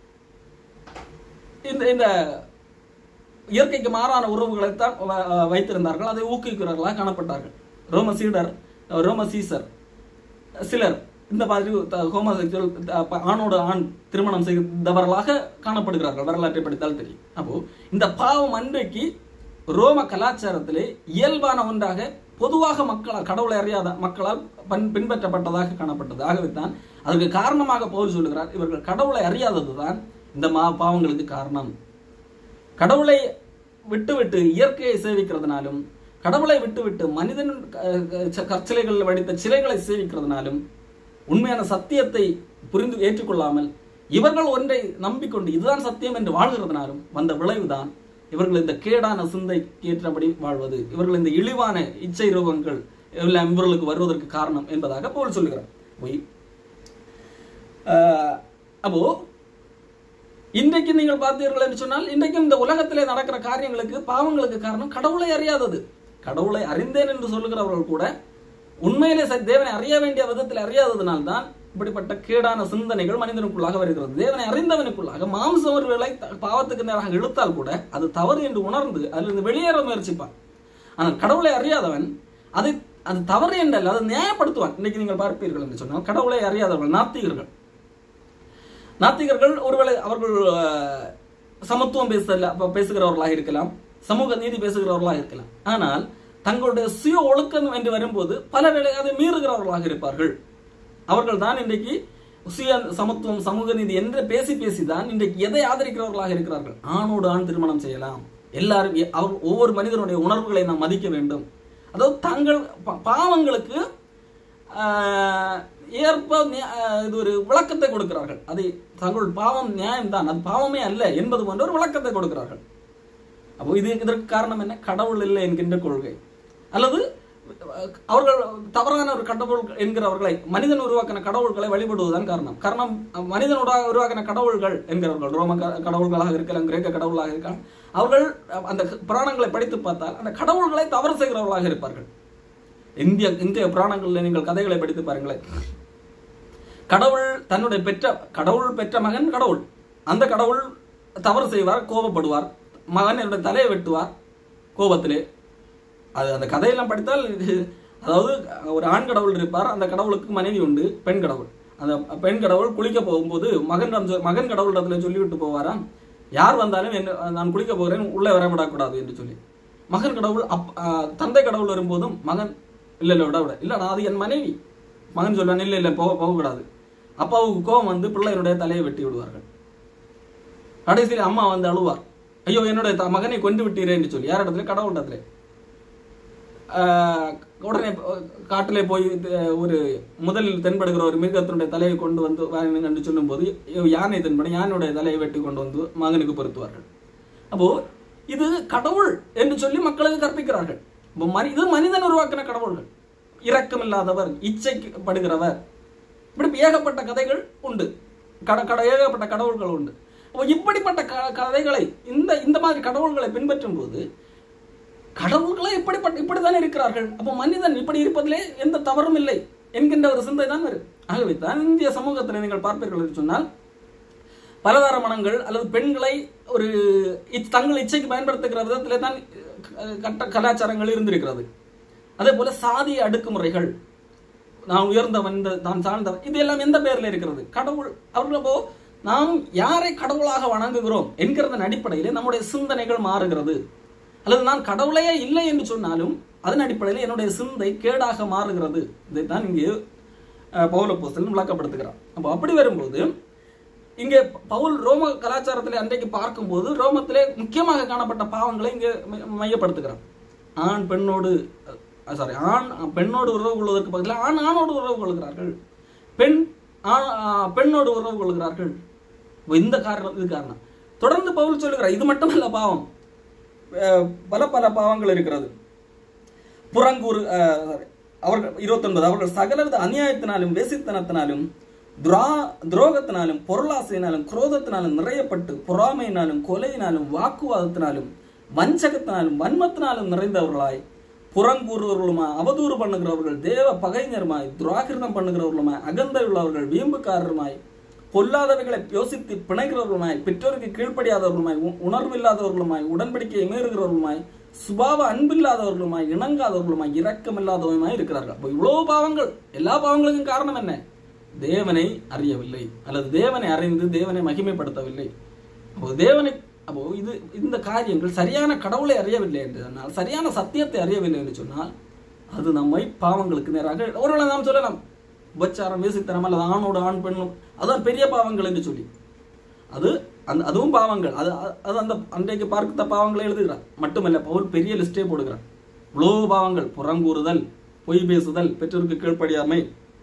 இந்த இந்த இயற்கைக்கு மாறான உறவுகளைத்தான் வ- அஹ், வைத்திருந்தார்கள் அதை ஊக்குவிக்கிறவர்களாக காணப்பட்டார்கள் ரோம சீடர் அஹ், ரோம சீசர் சிலர் இந்த மாதிரி ஹோமோசெக்சுவல் ஆணோடு ஆண் திருமணம் செய்தவர்களாக காணப்படுகிறார்கள் வரலாற்றை படித்தால் தெரியும் அப்போ இந்த பாவம் அன்றைக்கு ரோம கலாச்சாரத்திலே இயல்பான ஒன்றாக பொதுவாக மக்களால் கடவுளை அறியாத மக்களால் பன் பின்பற்றப்பட்டதாக காணப்பட்டது ஆகவே தான் அதற்கு காரணமாக பவுல் சொல்லுகிறார் இவர்கள் கடவுளை அறியாததுதான் இந்த மா பாவங்களுக்கு காரணம் கடவுளை விட்டுவிட்டு இயற்கையை சேவிக்கிறதுனாலும் கடவுளை விட்டுவிட்டு மனிதன் அஹ், அஹ், கற்சிலைகளில் வடித்த சிலைகளை சேவிக்கிறதுனாலும் உண்மையான சத்தியத்தை புரிந்து ஏற்றுக்கொள்ளாமல் இவர்கள் ஒன்றை நம்பிக்கொண்டு இதுதான் சத்தியம் என்று வாழ்கிறதுனாலும் வந்த விளைவுதான் இவர்கள் இந்த கேடான சிந்தைக்கு ஏற்றபடி வாழ்வது இவர்கள் இந்த இழிவான இச்சை ரூபங்கள் எல்லாம் இவர்களுக்கு வருவதற்கு காரணம் என்பதாக பவுல் சொல்லுகிறார் பொய் ஆஹ், அப்போ இன்றைக்கு நீங்கள் பார்த்தீர்கள் என்று சொன்னால் இன்றைக்கும் இந்த உலகத்திலே நடக்கிற காரியங்களுக்கு பாவங்களுக்கு காரணம் கடவுளை அறியாதது கடவுளை அறிந்தேன் என்று சொல்லுகிறவர்கள் கூட உண்மையிலே ச- தேவனை அறிய வேண்டிய விதத்தில் அறியாததினால்தான் இப்படிப்பட்ட கேடான சிந்தனைகள் மனிதனுக்குள்ளாக வருகிறது தேவனை அறிந்தவனுக்குள்ளாக மாம்சம் ஒருவேளை த- பாவத்துக்கு நேராக இழுத்தால் கூட அது தவறு என்று உணர்ந்து அதிலிருந்து வெளியேற முயற்சிப்பான் ஆனால் கடவுளை அறியாதவன் அதை அது தவறு என்றல்ல அதை நியாயப்படுத்துவான் இன்னைக்கு நீங்கள் பார்ப்பீர்கள் என்று சொன்னால் கடவுளை அறியாதவர்கள் நாத்திகர்கள் நாத்திகர்கள் ஒருவேளை அவர்கள் அஹ், சமத்துவம் பேசல அப்ப பேசுகிறவர்களாக இருக்கலாம் சமூக நீதி பேசுகிறவர்களாக இருக்கலாம் ஆனால் தங்களுடைய சுய ஒழுக்கம் என்று வரும்போது பல வேளை அதை மீறுகிறவர்களாக இருப்பார்கள் அவர்கள் தான் இன்றைக்கு சுய சமத்துவம் சமூக நீதி என்று பேசி பேசிதான் இன்றைக்கு எதை ஆதரிக்கிறவர்களாக இருக்கிறார்கள் ஆணோடு ஆண் திருமணம் செய்யலாம் எல்லாரும் எ- அவர் ஒவ்வொரு மனிதனுடைய உணர்வுகளை நாம் மதிக்க வேண்டும் அதாவது தங்கள் பா- பாவங்களுக்கு ஆஹ், ஏற்ப நியா- ஆஹ், இது ஒரு விளக்கத்தை கொடுக்கிறார்கள் அதை தங்கள் பாவம் நியாயம்தான் அது பாவமே அல்ல என்பது போன்ற ஒரு விளக்கத்தை கொடுக்கிறார்கள் அப்போ இது இதற்கு காரணம் என்ன கடவுள் இல்லை என்கின்ற கொள்கை அல்லது அஹ், அவர்கள் தவறான ஒரு கடவுள் என்கிறவர்களை மனிதன் உருவாக்கின கடவுள்களை வழிபடுவதுதான் காரணம் காரணம் அஹ், மனிதன் உருவா- உருவாக்கின கடவுள்கள் என்கிறவர்கள் ரோம க- கடவுள்களாக இருக்கலாம் கிரேக்க கடவுளாக இருக்கலாம் அவர்கள் அஹ், அந்த புராணங்களை படித்து பார்த்தால் அந்த கடவுள்களை தவறு செய்கிறவர்களாக இருப்பார்கள் இந்திய இந்திய புராணங்களில் நீங்கள் கதைகளை படித்து பாருங்களேன் கடவுள் தன்னுடைய பெற்ற கடவுள் பெற்ற மகன் கடவுள் அந்த கடவுள் தவறு செய்வார் கோபப்படுவார் மகன் என்னுடைய தலையை வெட்டுவார் கோபத்திலே அது அந்த கதையெல்லாம் படித்தால் இது- அதாவது ஒரு ஆண் கடவுள் இருப்பார் அந்த கடவுளுக்கு மனைவி உண்டு பெண் கடவுள் அந்த பெண் கடவுள் குளிக்க போகும்போது மகன் மகன் கடவுளிடத்துல சொல்லிவிட்டு போவாராம் யார் வந்தாலும் என்ன நான் குளிக்க போகிறேன் உள்ளே வரவிடக்கூடாது என்று சொல்லி மகன் கடவுள் அப் ஆ, தந்தை கடவுள் வரும்போதும் மகன் இல்லை இல்லை விட விட இல்லைடா அது என் மனைவி மகன் சொல்லுவான் இல்லை இல்லை போக போகக்கூடாது அப்பாவுக்கு கோபம் வந்து பிள்ளையினுடைய தலையை வெட்டி விடுவார்கள் கடைசியில் அம்மா வந்து அழுவார் ஐயோ என்னுடைய த- மகனை கொண்டு விட்டீரே என்று சொல்லி யார் இடத்துல கடவுள் இடத்துல ஆஹ், உடனே அஹ், காட்டிலே போய் அஹ், ஒரு முதலில் தென்படுகிற ஒரு மிருகத்தினுடைய தலையை கொண்டு வந்து வாருங்கள் என்று சொல்லும்போது ஐயோ, யானை தென்படும் யானையுடைய தலையை வெட்டி கொண்டு வந்து மகனுக்கு பொருத்துவார்கள் அப்போ இது கடவுள் என்று சொல்லி மக்களுக்கு கற்பிக்கிறார்கள் அப்போ மனி- இது மனிதன் உருவாக்கின கடவுள்கள் இரக்கமில்லாதவர் இச்சைப்படுகிறவர் இப்படி ஏகப்பட்ட கதைகள் உண்டு கட கட ஏகப்பட்ட கடவுள்கள் உண்டு அப்போ இப்படிப்பட்ட க கதைகளை இந்த இந்த மாதிரி கடவுள்களை பின்பற்றும் போது கடவுள்களே இப்படிப்பட்ட இப்படித்தான் இருக்கிறார்கள் அப்போ மனிதன் இப்படி இருப்பதிலே எந்த தவறும் இல்லை என்கின்ற ஒரு சிந்தை தான் வரும் ஆகவே தான் இந்திய சமூகத்தில் நீங்கள் பார்ப்பீர்கள் என்று சொன்னால் பலதார மனங்கள் அல்லது பெண்களை ஒரு இச்- தங்கள் இச்சைக்கு பயன்படுத்துகிற விதத்திலே தான் அஹ், கட்ட கலாச்சாரங்கள் இருந்திருக்கிறது அதே போல சாதி அடுக்குமுறைகள் நான் உயர்ந்தவன் இந்த நான் சார்ந்தவன் இது எல்லாம் எந்த பெயர்ல இருக்கிறது கடவுள் அவர்கள் அப்போ நாம் யாரை கடவுளாக வணங்குகிறோம் என்கிறதன் அடிப்படையில் நம்முடைய சிந்தனைகள் மாறுகிறது அல்லது நான் கடவுளையே இல்லை என்று சொன்னாலும் அதன் அடிப்படையில் என்னுடைய சிந்தை கேடாக மாறுகிறது இதைத்தான் இங்கே அஹ், பவுல போஸ்தலன் விளக்கப்படுத்துகிறார் அப்போ அப்படி வரும்போது இங்கே பவுல் ரோம கலாச்சாரத்தில் அன்றைக்கு பார்க்கும்போது ரோமத்திலே முக்கியமாக காணப்பட்ட பாவங்களை இங்கே மை- மையப்படுத்துகிறார் ஆண் பெண்ணோடு சாரி ஆண் பெண்ணோடு உறவு கொள்வதற்கு பதிலாக ஆண் ஆணோடு உறவு கொள்கிறார்கள் பெண் ஆண் ஆ, பெண்ணோடு உறவு கொள்கிறார்கள் இப்ப இந்த காரணம் இது காரணம் தொடர்ந்து பவுல் சொல்லுகிறார் இது மட்டுமல்ல பாவம் அஹ், பல பல பாவங்கள் இருக்கிறது புறங்கூறு அஹ், sorry, அவர்கள் இருபத்தொன்பது அவர்கள் சகலவித அநியாயத்தினாலும் வேசித்தனத்தினாலும் துரா துரோகத்தினாலும் பொருளாசையினாலும் குரோதத்தினாலும் நிறையப்பட்டு பொறாமையினாலும் கொலையினாலும் வாக்குவாதத்தினாலும் வஞ்சகத்தினாலும் வன்மத்தினாலும் நிறைந்தவர்களாய் புறங்கூறுவர்களுமாய் அவதூறு பண்ணுகிறவர்கள் தேவ பகைஞருமாய் துராகிருதம் பண்ணுகிறவர்களுமாய் அகந்தை உள்ளவர்கள் வீம்புக்காரருமாய் பொல்லாதவைகளை யோசித்து பிணைகிறவர்களுமாய் பெற்றோருக்கு கீழ்ப்படியாதவர்களுமாய் உ- உணர்வில்லாதவர்களுமாய் உடன்படிக்கையை மீறுகிறவர்களுமாய் சுபாவ அன்பில்லாதவர்களுமாய் இணங்காதவர்களுமாய் இரக்கமில்லாதவருமாய் இருக்கிறார்கள் அப்போ இவ்வளவு பாவங்கள் எல்லா பாவங்களுக்கும் காரணம் என்ன தேவனை அறியவில்லை அல்லது தேவனை அறிந்து தேவனை மகிமைப்படுத்தவில்லை அப்போ தேவனை அப்போ இது இந்த காரியங்கள் சரியான கடவுளை அறியவில்லை என்று சொன்னால் சரியான சத்தியத்தை அறியவில்லை என்று சொன்னால் அது நம்மை பாவங்களுக்கு நேராக ஒருவேளை நாம் சொல்லலாம் உபச்சாரம் வேசித்தனம் அல்லது ஆணோடு ஆண் பெண்ணும் அதான் பெரிய பாவங்கள் என்று சொல்லி அது அந்த அதுவும் பாவங்கள் அது அது அந்த அன்றைக்கு பார்த்த பாவங்களை எழுதுகிறார் மட்டுமல்ல பவுல் பெரிய லிஸ்டே போடுகிறார் இவ்வளோ பாவங்கள் புறங்கூறுதல் பொய் பேசுதல் பெற்றோருக்கு கீழ்ப்படியாமை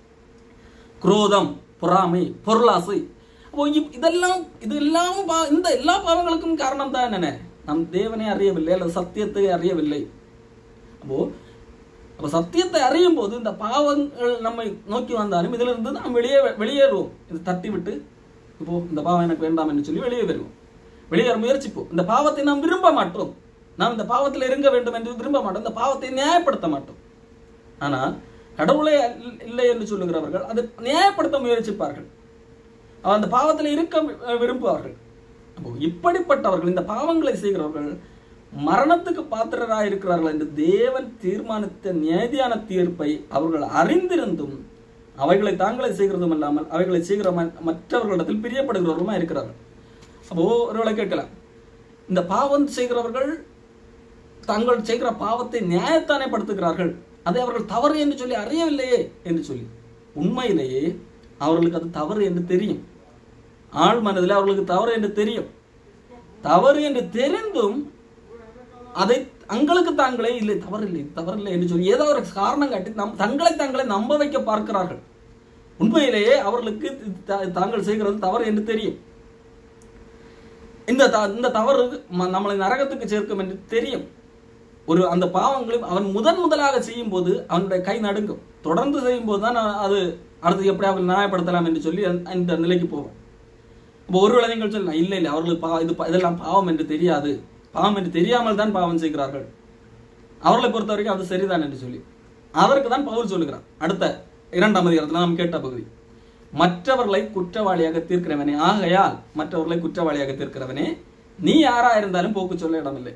குரோதம் பொறாமை பொருளாசை அப்போ இப்- இதெல்லாம் இதெல்லாம் பா- இந்த எல்லா பாவங்களுக்கும் காரணம் தான் என்ன நம் தேவனை அறியவில்லை அல்லது சத்தியத்தை அறியவில்லை அப்போ அப்ப சத்தியத்தை அறியும் போது இந்த பாவங்கள் நம்மை நோக்கி வந்தாலும் இதுல இருந்து நாம் வெளியே வெளியேறுவோம் இது தட்டி விட்டு இப்போ இந்த பாவம் எனக்கு வேண்டாம் என்று சொல்லி வெளியே வருவோம் வெளியேற முயற்சிப்போம் இந்த பாவத்தை நாம் விரும்ப மாட்டோம் நாம் இந்த பாவத்தில் இருங்க வேண்டும் என்று விரும்ப மாட்டோம் இந்த பாவத்தை நியாயப்படுத்த மாட்டோம் ஆனால் கடவுளே இல்ல- இல்லை என்று சொல்லுகிறவர்கள் அதை நியாயப்படுத்த முயற்சிப்பார்கள் அந்த பாவத்தில் இருக்க வி- விரும்புவார்கள் அப்போ இப்படிப்பட்டவர்கள் இந்த பாவங்களை செய்கிறவர்கள் மரணத்துக்கு பாத்திரராக இருக்கிறார்கள் என்று தேவன் தீர்மானித்த நியாயதியான தீர்ப்பை அவர்கள் அறிந்திருந்தும் அவைகளை தாங்களே செய்கிறதும் இல்லாமல் அவைகளை செய்கிற ம- மற்றவர்களிடத்தில் பிரியப்படுகிறவர்களுமா இருக்கிறார்கள் அப்போ ஒருவேளை கேட்கலாம் இந்த பாவம் செய்கிறவர்கள் தாங்கள் செய்கிற பாவத்தை நியாயத்தானே படுத்துகிறார்கள் அதை அவர்கள் தவறு என்று சொல்லி அறியவில்லையே என்று சொல்லி உண்மையிலேயே அவர்களுக்கு அது தவறு என்று தெரியும் ஆழ் மனதில் அவர்களுக்கு தவறு என்று தெரியும் தவறு என்று தெரிந்தும் அதை தங்களுக்கு தாங்களே இல்லை தவறில்லை தவறில்லை என்று சொல்லி ஏதோ ஒரு காரணம் காட்டி நம் தங்களை தாங்களே நம்ப வைக்க பார்க்கிறார்கள் உண்மையிலேயே அவர்களுக்கு இது தா- தாங்கள் செய்கிறது தவறு என்று தெரியும் இந்த த- இந்த தவறு ம- நம்மளை நரகத்துக்கு சேர்க்கும் என்று தெரியும் ஒரு அந்த பாவங்களையும் அவன் முதன் முதலாக செய்யும் போது அவனுடைய கை நடுங்கும் தொடர்ந்து செய்யும் போது தான் அது அடுத்து எப்படி அவர்கள் நியாயப்படுத்தலாம் என்று சொல்லி அந்த- அந்த நிலைக்கு போவோம் இப்போ ஒருவேளை நீங்கள் சொல்லலாம் இல்லை இல்லை அவர்களுக்கு பா இது பா- இதெல்லாம் பாவம் என்று தெரியாது பாவம் என்று தெரியாமல் தான் பாவம் செய்கிறார்கள் அவர்களை பொறுத்த வரைக்கும் அது சரிதான் என்று சொல்லி அதற்கு தான் பவுல் சொல்லுகிறான் அடுத்த இரண்டாம் அதிகாரத்தில் நாம் கேட்ட பகுதி மற்றவர்களை குற்றவாளியாக தீர்க்கிறவனே ஆகையால் மற்றவர்களை குற்றவாளியாக தீர்க்கிறவனே நீ யாரா இருந்தாலும் போக்கு சொல்ல இடமில்லை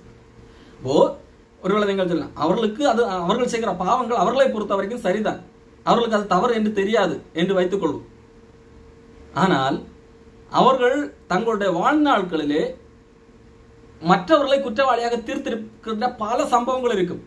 ஓ ஒருவேளை நீங்கள் சொல்லலாம் அவர்களுக்கு அது அவர்கள் செய்கிற பாவங்கள் அவர்களை பொறுத்த வரைக்கும் சரிதான் அவர்களுக்கு அது தவறு என்று தெரியாது என்று வைத்துக் கொள்வோம் ஆனால் அவர்கள் தங்களுடைய வாழ்நாட்களிலே மற்றவர்களை குற்றவாளியாக தீர்த்திருக்கின்ற பல சம்பவங்கள் இருக்கும்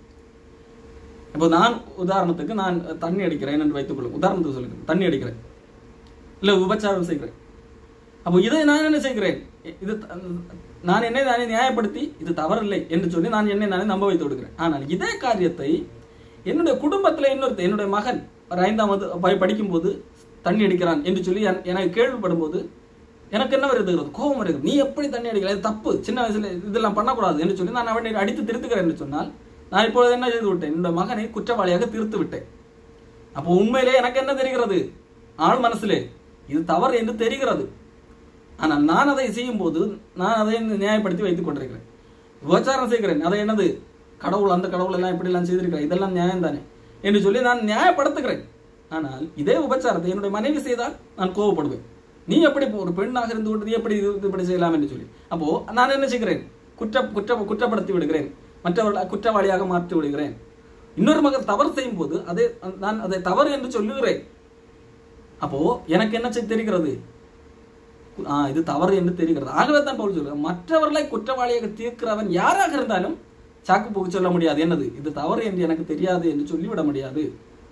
இப்போ நான் உதாரணத்துக்கு நான் தண்ணி அடிக்கிறேன் என்று வைத்துக் கொள்ளும் உதாரணத்துக்கு சொல்லுங்க தண்ணி அடிக்கிறேன் இல்ல உபச்சாரம் செய்கிறேன் அப்போ இதை நான் என்ன செய்கிறேன் இது த- நான் என்னை நானே நியாயப்படுத்தி இது தவறில்லை என்று சொல்லி நான் என்னை நானே நம்ப வைத்து விடுகிறேன் ஆனால் இதே காரியத்தை என்னுடைய குடும்பத்தில் இன்னொருத்தர் என்னுடைய மகன் ஒரு ஐந்தாம் வகுப்பு ப- படிக்கும்போது தண்ணி அடிக்கிறான் என்று சொல்லி என- எனக்கு கேள்விப்படும் போது எனக்கு என்ன வருகிறது கோபம் வருகிறது நீ எப்படி தண்ணி அடிக்கல இது தப்பு சின்ன வயசுல இதெல்லாம் பண்ணக்கூடாது என்று சொல்லி நான் அவனை அடித்து திருத்துகிறேன் என்று சொன்னால் நான் இப்பொழுது என்ன செய்து விட்டேன் என்னுடைய மகனை குற்றவாளியாக தீர்த்து விட்டேன் அப்போ உண்மையிலே எனக்கு என்ன தெரிகிறது ஆள் மனசிலே இது தவறு என்று தெரிகிறது ஆனால் நான் அதை செய்யும் போது நான் அதை நியாயப்படுத்தி வைத்துக் கொண்டிருக்கிறேன் விபச்சாரம் செய்கிறேன் அதை என்னது கடவுள் அந்த கடவுள் எல்லாம் இப்படி எல்லாம் செய்திருக்கிறேன் இதெல்லாம் நியாயம் தானே என்று சொல்லி நான் நியாயப்படுத்துகிறேன் ஆனால் இதே விபச்சாரத்தை என்னுடைய மனைவி செய்தால் நான் கோவப்படுவேன் நீ எப்படி இப்போ ஒரு பெண்ணாக இருந்து கொண்டு நீ எப்படி இது இது இப்படி செய்யலாம் என்று சொல்லி அப்போ நான் என்ன செய்கிறேன் குற்ற குற்ற குற்றப்படுத்தி விடுகிறேன் மற்றவர்களை குற்றவாளியாக மாற்றி விடுகிறேன் இன்னொரு மகன் தவறு செய்யும் போது அதை நான் அதை தவறு என்று சொல்லுகிறேன் அப்போ எனக்கு என்ன செய்ய தெரிகிறது ஆ இது தவறு என்று தெரிகிறது ஆகவே தான் பவுல் சொல்றார் மற்றவர்களை குற்றவாளியாக தீர்க்கிறவன் யாராக இருந்தாலும் சாக்கு போக்கு சொல்ல முடியாது என்னது இது தவறு என்று எனக்கு தெரியாது என்று சொல்லிவிட முடியாது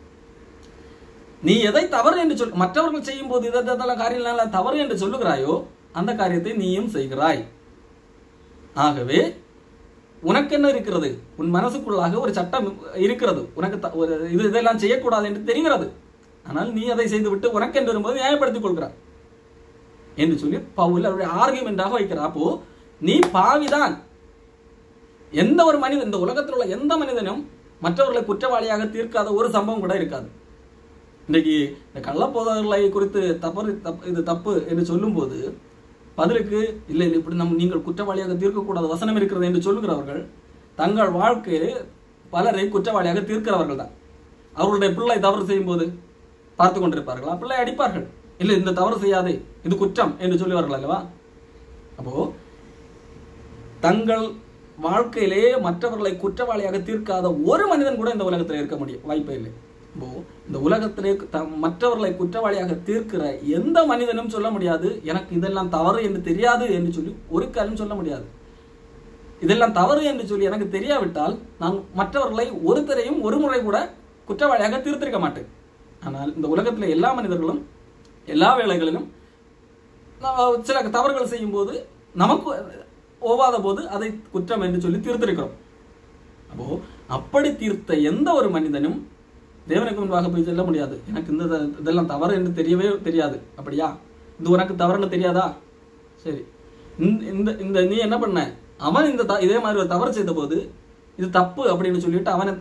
நீ எதை தவறு என்று சொல் மற்றவர்கள் செய்யும் போது இதை இதெல்லாம் காரியங்கள் தவறு என்று சொல்லுகிறாயோ அந்த காரியத்தை நீயும் செய்கிறாய் ஆகவே உனக்கு என்ன இருக்கிறது உன் மனசுக்குள்ளாக ஒரு சட்டம் இருக்கிறது உனக்கு த- ஒரு இது இதெல்லாம் செய்யக்கூடாது என்று தெரிகிறது ஆனால் நீ அதை செய்துவிட்டு உனக்கு என்று வரும்போது நியாயப்படுத்திக் கொள்கிறார் என்று சொல்லி பவுல் அவருடைய ஆர்கியுமெண்டாக வைக்கிறார் அப்போ நீ பாவிதான் எந்த ஒரு மனிதன் இந்த உலகத்தில் உள்ள எந்த மனிதனும் மற்றவர்களை குற்றவாளியாக தீர்க்காத ஒரு சம்பவம் கூட இருக்காது இன்னைக்கு இந்த கள்ளப்போதர்களை குறித்து தவறு தப்பு இது தப்பு என்று சொல்லும்போது பதிலுக்கு இல்லை இல்லை இப்படி நம்ம நீங்கள் குற்றவாளியாக தீர்க்கக்கூடாத வசனம் இருக்கிறது என்று சொல்லுகிறவர்கள் தங்கள் வாழ்க்கையில் பலரை குற்றவாளியாக தீர்க்கிறவர்கள் தான் அவர்களுடைய பிள்ளை தவறு செய்யும் போது பார்த்து கொண்டிருப்பார்களா பிள்ளை அடிப்பார்கள் இல்லை இந்த தவறு செய்யாதே இது குற்றம் என்று சொல்லுவார்கள் அல்லவா அப்போ தங்கள் வாழ்க்கையிலே மற்றவர்களை குற்றவாளியாக தீர்க்காத ஒரு மனிதன் கூட இந்த உலகத்தில் இருக்க முடியும் வாய்ப்பே இல்லை இப்போ இந்த உலகத்திலே த- மற்றவர்களை குற்றவாளியாக தீர்க்கிற எந்த மனிதனும் சொல்ல முடியாது எனக்கு இதெல்லாம் தவறு என்று தெரியாது என்று சொல்லி ஒரு காலம் சொல்ல முடியாது இதெல்லாம் தவறு என்று சொல்லி எனக்கு தெரியாவிட்டால் நான் மற்றவர்களை ஒருத்தரையும் ஒரு முறை கூட குற்றவாளியாக தீர்த்திருக்க மாட்டேன் ஆனால் இந்த உலகத்தில் எல்லா மனிதர்களும் எல்லா வேளைகளிலும் நான் சில தவறுகள் செய்யும் போது நமக்கு ஓவாத போது அதை குற்றம் என்று சொல்லி தீர்த்திருக்கிறோம் அப்போ அப்படி தீர்த்த எந்த ஒரு மனிதனும் தேவனுக்கு முன்பாக போய் சொல்ல முடியாது எனக்கு இந்த த- இதெல்லாம் தவறு என்று தெரியவே தெரியாது அப்படியா இது உனக்கு தவறுன்னு தெரியாதா சரி இந்த இந்த இந்த நீ என்ன பண்ண அவன் இந்த த- இதே மாதிரி ஒரு தவறு செய்த போது இது தப்பு அப்படின்னு சொல்லிட்டு அவனை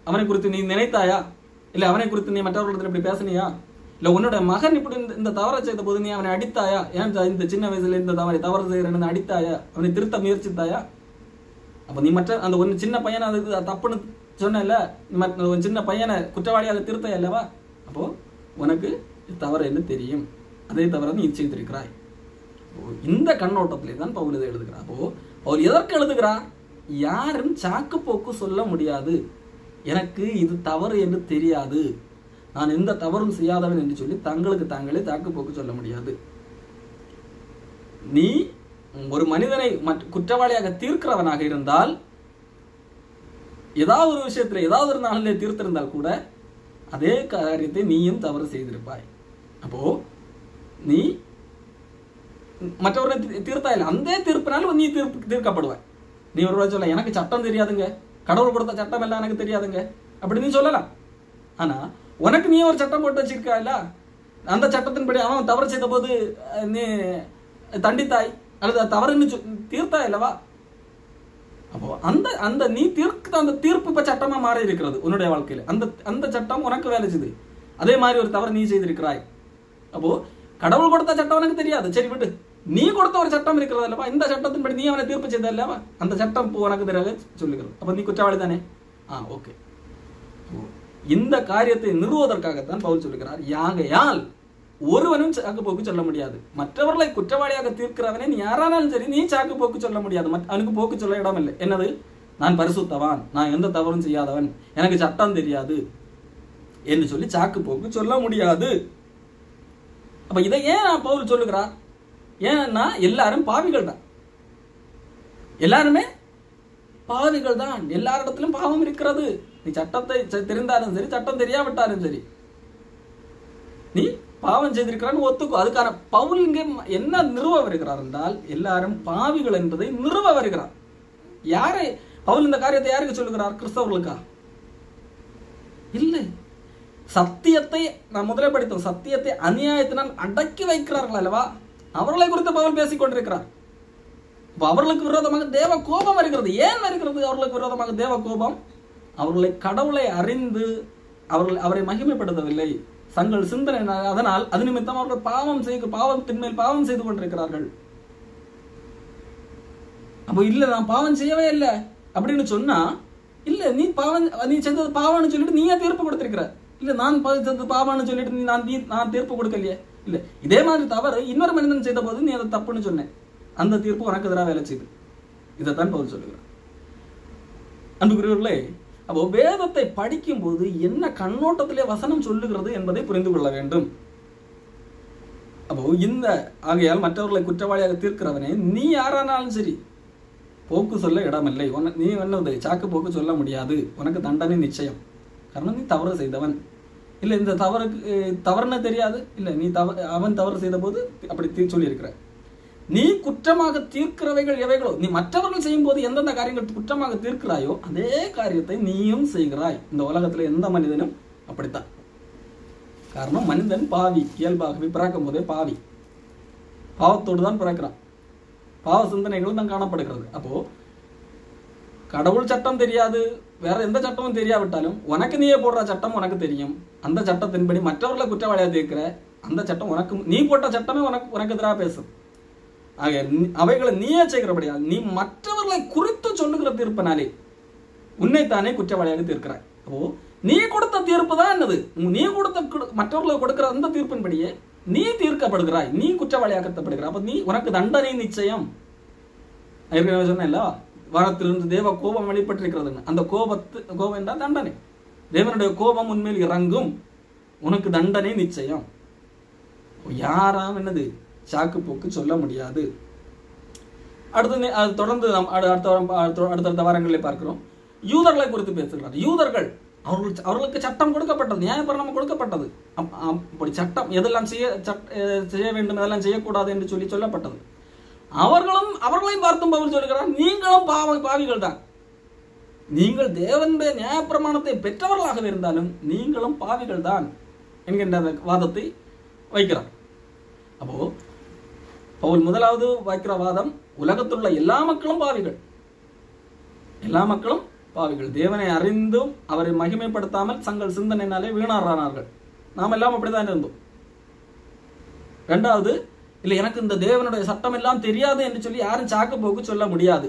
அவனை குறித்து நீ நினைத்தாயா இல்ல அவனை குறித்து நீ மற்றவர்களிடத்தில் இப்படி பேசினியா இல்ல உன்னோட மகன் இப்படி இந்த- இந்த தவறை செய்த போது நீ அவனை அடித்தாயா ஏன் சா- இந்த சின்ன வயசுல இந்த தவறை தவறு செய்யறேன்னு அடித்தாயா அவனை திருத்த முயற்சித்தாயா அப்ப நீ மற்ற அந்த ஒரு சின்ன பையனை அது இது தப்புன்னு சொன்னல ஒரு சின்ன பையனை குற்றவாளியாக திருத்த அல்லவா அப்போ உனக்கு இது தவறு என்று தெரியும் அதே தவிர நீ செய்திருக்கிறாய் அப்போ இந்த கண்ணோட்டத்திலே தான் பவுல் இதை எழுதுகிறார் அப்போ அவர் எதற்கு எழுதுகிறார் யாரும் சாக்கு போக்கு சொல்ல முடியாது எனக்கு இது தவறு என்று தெரியாது நான் எந்த தவறும் செய்யாதவன் என்று சொல்லி தங்களுக்கு தாங்களே சாக்கு போக்கு சொல்ல முடியாது நீ ஒரு மனிதனை மற்ற குற்றவாளியாக தீர்க்கிறவனாக இருந்தால் ஏதாவது ஒரு விஷயத்துல ஏதாவது ஒரு நாளிலே தீர்த்திருந்தால் கூட அதே காரியத்தை நீயும் தவறு செய்திருப்பாய் அப்போ நீ மற்றவரை தீ- தீர்த்தா இல்லை அந்த தீர்ப்பினாலும் நீ தீர்ப்பு தீர்க்கப்படுவாய் நீ ஒரு சொல்ல எனக்கு சட்டம் தெரியாதுங்க கடவுள் கொடுத்த சட்டம் எல்லாம் எனக்கு தெரியாதுங்க அப்படி நீ சொல்லலாம் ஆனா உனக்கு நீ ஒரு சட்டம் போட்டு வச்சிருக்கா இல்ல அந்த சட்டத்தின்படி அவன் தவறு செய்த போது அஹ், நீ தண்டித்தாய் அல்லது அது தவறுன்னு சொ- தீர்த்தாய் அல்லவா அப்போ அந்த அந்த நீ தீர்க்க அந்த தீர்ப்பு இப்ப சட்டமா மாறி இருக்கிறது உன்னுடைய வாழ்க்கையில அந்த அந்த சட்டம் உனக்கு வேலை செய்யுது அதே மாதிரி ஒரு தவறு நீ செய்திருக்கிறாய் அப்போ கடவுள் கொடுத்த சட்டம் உனக்கு தெரியாது சரி விட்டு நீ கொடுத்த ஒரு சட்டம் இருக்கிறது அல்லவா இந்த சட்டத்தின்படி நீ அவனை தீர்ப்பு செய்த அல்லவா அந்த சட்டம் இப்போ உனக்கு தெரியாது சொல்லுகிறது அப்ப நீ குற்றவாளி தானே ஆ ஓகே இந்த காரியத்தை நிறுவுவதற்காகத்தான் பவுல் சொல்லுகிறார் யாகையால் ஒருவனும் சாக்கு போக்கு சொல்ல முடியாது மற்றவர்களை குற்றவாளியாக தீர்க்கிறவனே நீ யாரானாலும் சரி நீ சாக்கு போக்கு சொல்ல முடியாது மற்ற- அவனுக்கு போக்கு சொல்ல இடம் இல்லை என்னது நான் பரிசுத்தவான் நான் எந்த தவறும் செய்யாதவன் எனக்கு சட்டம் தெரியாது என்று சொல்லி சாக்கு போக்கு சொல்ல முடியாது அப்ப இதை ஏன் நான் பவுல் சொல்லுகிறார் ஏன்னா எல்லாரும் பாவிகள் தான் எல்லாருமே பாவிகள் தான் எல்லாரிடத்திலும் பாவம் இருக்கிறது நீ சட்டத்தை செ- தெரிந்தாலும் சரி சட்டம் தெரியாவிட்டாலும் சரி நீ பாவம் செய்திருக்கிறான்னு ஒத்துக்கோ அதுக்கான பவுல் இங்கே ம- என்ன நிறுவ வருகிறார் என்றால் எல்லாரும் பாவிகள் என்பதை நிறுவ வருகிறார் யாரை பவுல் இந்த காரியத்தை யாருக்கு சொல்லுகிறார் கிறிஸ்தவர்களுக்கா இல்லை சத்தியத்தை நான் முதலே படித்தோம் சத்தியத்தை அநியாயத்தினால் அடக்கி வைக்கிறார்கள் அல்லவா அவர்களை குறித்து பவுல் பேசிக் கொண்டிருக்கிறார் அப்ப அவர்களுக்கு விரோதமாக தேவ கோபம் வருகிறது ஏன் வருகிறது அவர்களுக்கு விரோதமாக தேவ கோபம் அவர்களை கடவுளை அறிந்து அவர்கள் அவரை மகிமைப்படுத்தவில்லை தங்கள் சிந்தனை அதனால் அது நிமித்தம் அவர்கள் பாவம் செய்து பாவத்தின் மேல் பாவம் செய்து கொண்டிருக்கிறார்கள் அப்போ இல்ல நான் பாவம் செய்யவே இல்லை அப்படின்னு சொன்னா இல்ல நீ பாவம் நீ செஞ்சது பாவம்னு சொல்லிட்டு நீயே தீர்ப்பு கொடுத்திருக்கிற இல்ல நான் பா- செஞ்சது பாவம்னு சொல்லிட்டு நீ நான் தீ- நான் தீர்ப்பு கொடுக்கலையே இல்ல இதே மாதிரி தவறு இன்னொரு மனிதன் செய்த போது நீ அதை தப்புன்னு சொன்ன அந்த தீர்ப்பு உனக்கு எதிராக வேலை செய்யுது இதைத்தான் பவுல் சொல்லுகிறார் அன்புக்குரியவர்களே அப்போ வேதத்தை படிக்கும்போது என்ன கண்ணோட்டத்திலே வசனம் சொல்லுகிறது என்பதை புரிந்து கொள்ள வேண்டும் அப்போ இந்த ஆகையால் மற்றவர்களை குற்றவாளியாக தீர்க்கிறவனே நீ யாரானாலும் சரி போக்கு சொல்ல இடமில்லை உன நீ என்னது சாக்கு போக்கு சொல்ல முடியாது உனக்கு தண்டனை நிச்சயம் காரணம் நீ தவறு செய்தவன் இல்லை இந்த தவறுக்கு அஹ், தவறுன்னு தெரியாது இல்லை நீ தவறு அவன் தவறு செய்த போது அப்படி தீ சொல்லியிருக்கிற நீ குற்றமாக தீர்க்கிறவைகள் எவைகளோ நீ மற்றவர்கள் செய்யும் போது எந்தெந்த காரியங்கள் குற்றமாக தீர்க்கிறாயோ அதே காரியத்தை நீயும் செய்கிறாய் இந்த உலகத்துல எந்த மனிதனும் அப்படித்தான் காரணம் மனிதன் பாவி இயல்பாகவே பிறக்கும் போதே பாவி பாவத்தோடு தான் பிறக்கிறான் பாவ சிந்தனைகளும் தான் காணப்படுகிறது அப்போ கடவுள் சட்டம் தெரியாது வேற எந்த சட்டமும் தெரியாவிட்டாலும் உனக்கு நீயே போடுற சட்டம் உனக்கு தெரியும் அந்த சட்டத்தின்படி மற்றவர்களை குற்றவாளியா தீர்க்கிற அந்த சட்டம் உனக்கு நீ போட்ட சட்டமே உனக்கு உனக்கு எதிராக பேசும் ஆக நீ- அவைகளை நீயே செய்கிறபடியால் நீ மற்றவர்களை குறித்து சொல்லுகிற தீர்ப்பினாலே உன்னைத்தானே குற்றவாளியாக தீர்க்கிறாய் அப்போ நீ கொடுத்த தீர்ப்பு தான் என்னது நீ கொடுத்த கொடு- மற்றவர்களுக்கு கொடுக்கிற அந்த தீர்ப்பின்படியே நீ தீர்க்கப்படுகிறாய் நீ குற்றவாளியாக்கப்படுகிறாய் அப்ப நீ உனக்கு தண்டனை நிச்சயம் ஏற்கனவே சொன்னேன்ல வானத்திலிருந்து தேவ கோபம் வெளிப்பட்டிருக்கிறதுன்னு அந்த கோபத்து கோபம் என்றால் தண்டனை தேவனுடைய கோபம் உண்மையில் இறங்கும் உனக்கு தண்டனை நிச்சயம் யாராம் என்னது சாக்கு போக்கு சொல்ல முடியாது அடுத்து நே- அது தொடர்ந்து நாம் அடு- அடுத்த வாரம் பா- அடுத்த- அடுத்தடுத்த வாரங்களில் பார்க்கிறோம் யூதர்களை குறித்து பேசுகிறார் யூதர்கள் அவர்கள் அவர்களுக்கு சட்டம் கொடுக்கப்பட்டது நியாயப்பிரமாணம் கொடுக்கப்பட்டது அப்- அப்- அப்படி சட்டம் எதெல்லாம் செய்ய சட்- அஹ் செய்ய வேண்டும் எதெல்லாம் செய்யக்கூடாது என்று சொல்லி சொல்லப்பட்டது அவர்களும் அவர்களையும் பார்த்தும் பவுல் சொல்கிறார் நீங்களும் பாவ பாவிகள் தான் நீங்கள் தேவனுடைய நியாயப்பிரமாணத்தை பெற்றவர்களாக இருந்தாலும் நீங்களும் பாவிகள் தான் என்கின்ற அந்த வாதத்தை வைக்கிறார் அப்போ பவுல் முதலாவது வைக்கிற வாதம் உலகத்தில் உள்ள எல்லா மக்களும் பாவிகள் எல்லா மக்களும் பாவிகள் தேவனை அறிந்தும் அவரை மகிமைப்படுத்தாமல் தங்கள் சிந்தனையினாலே வீணாறானார்கள் நாம் எல்லாம் அப்படித்தான் இருந்தோம் ரெண்டாவது இல்லை எனக்கு இந்த தேவனுடைய சட்டம் எல்லாம் தெரியாது என்று சொல்லி யாரும் சாக்கு போக்கு சொல்ல முடியாது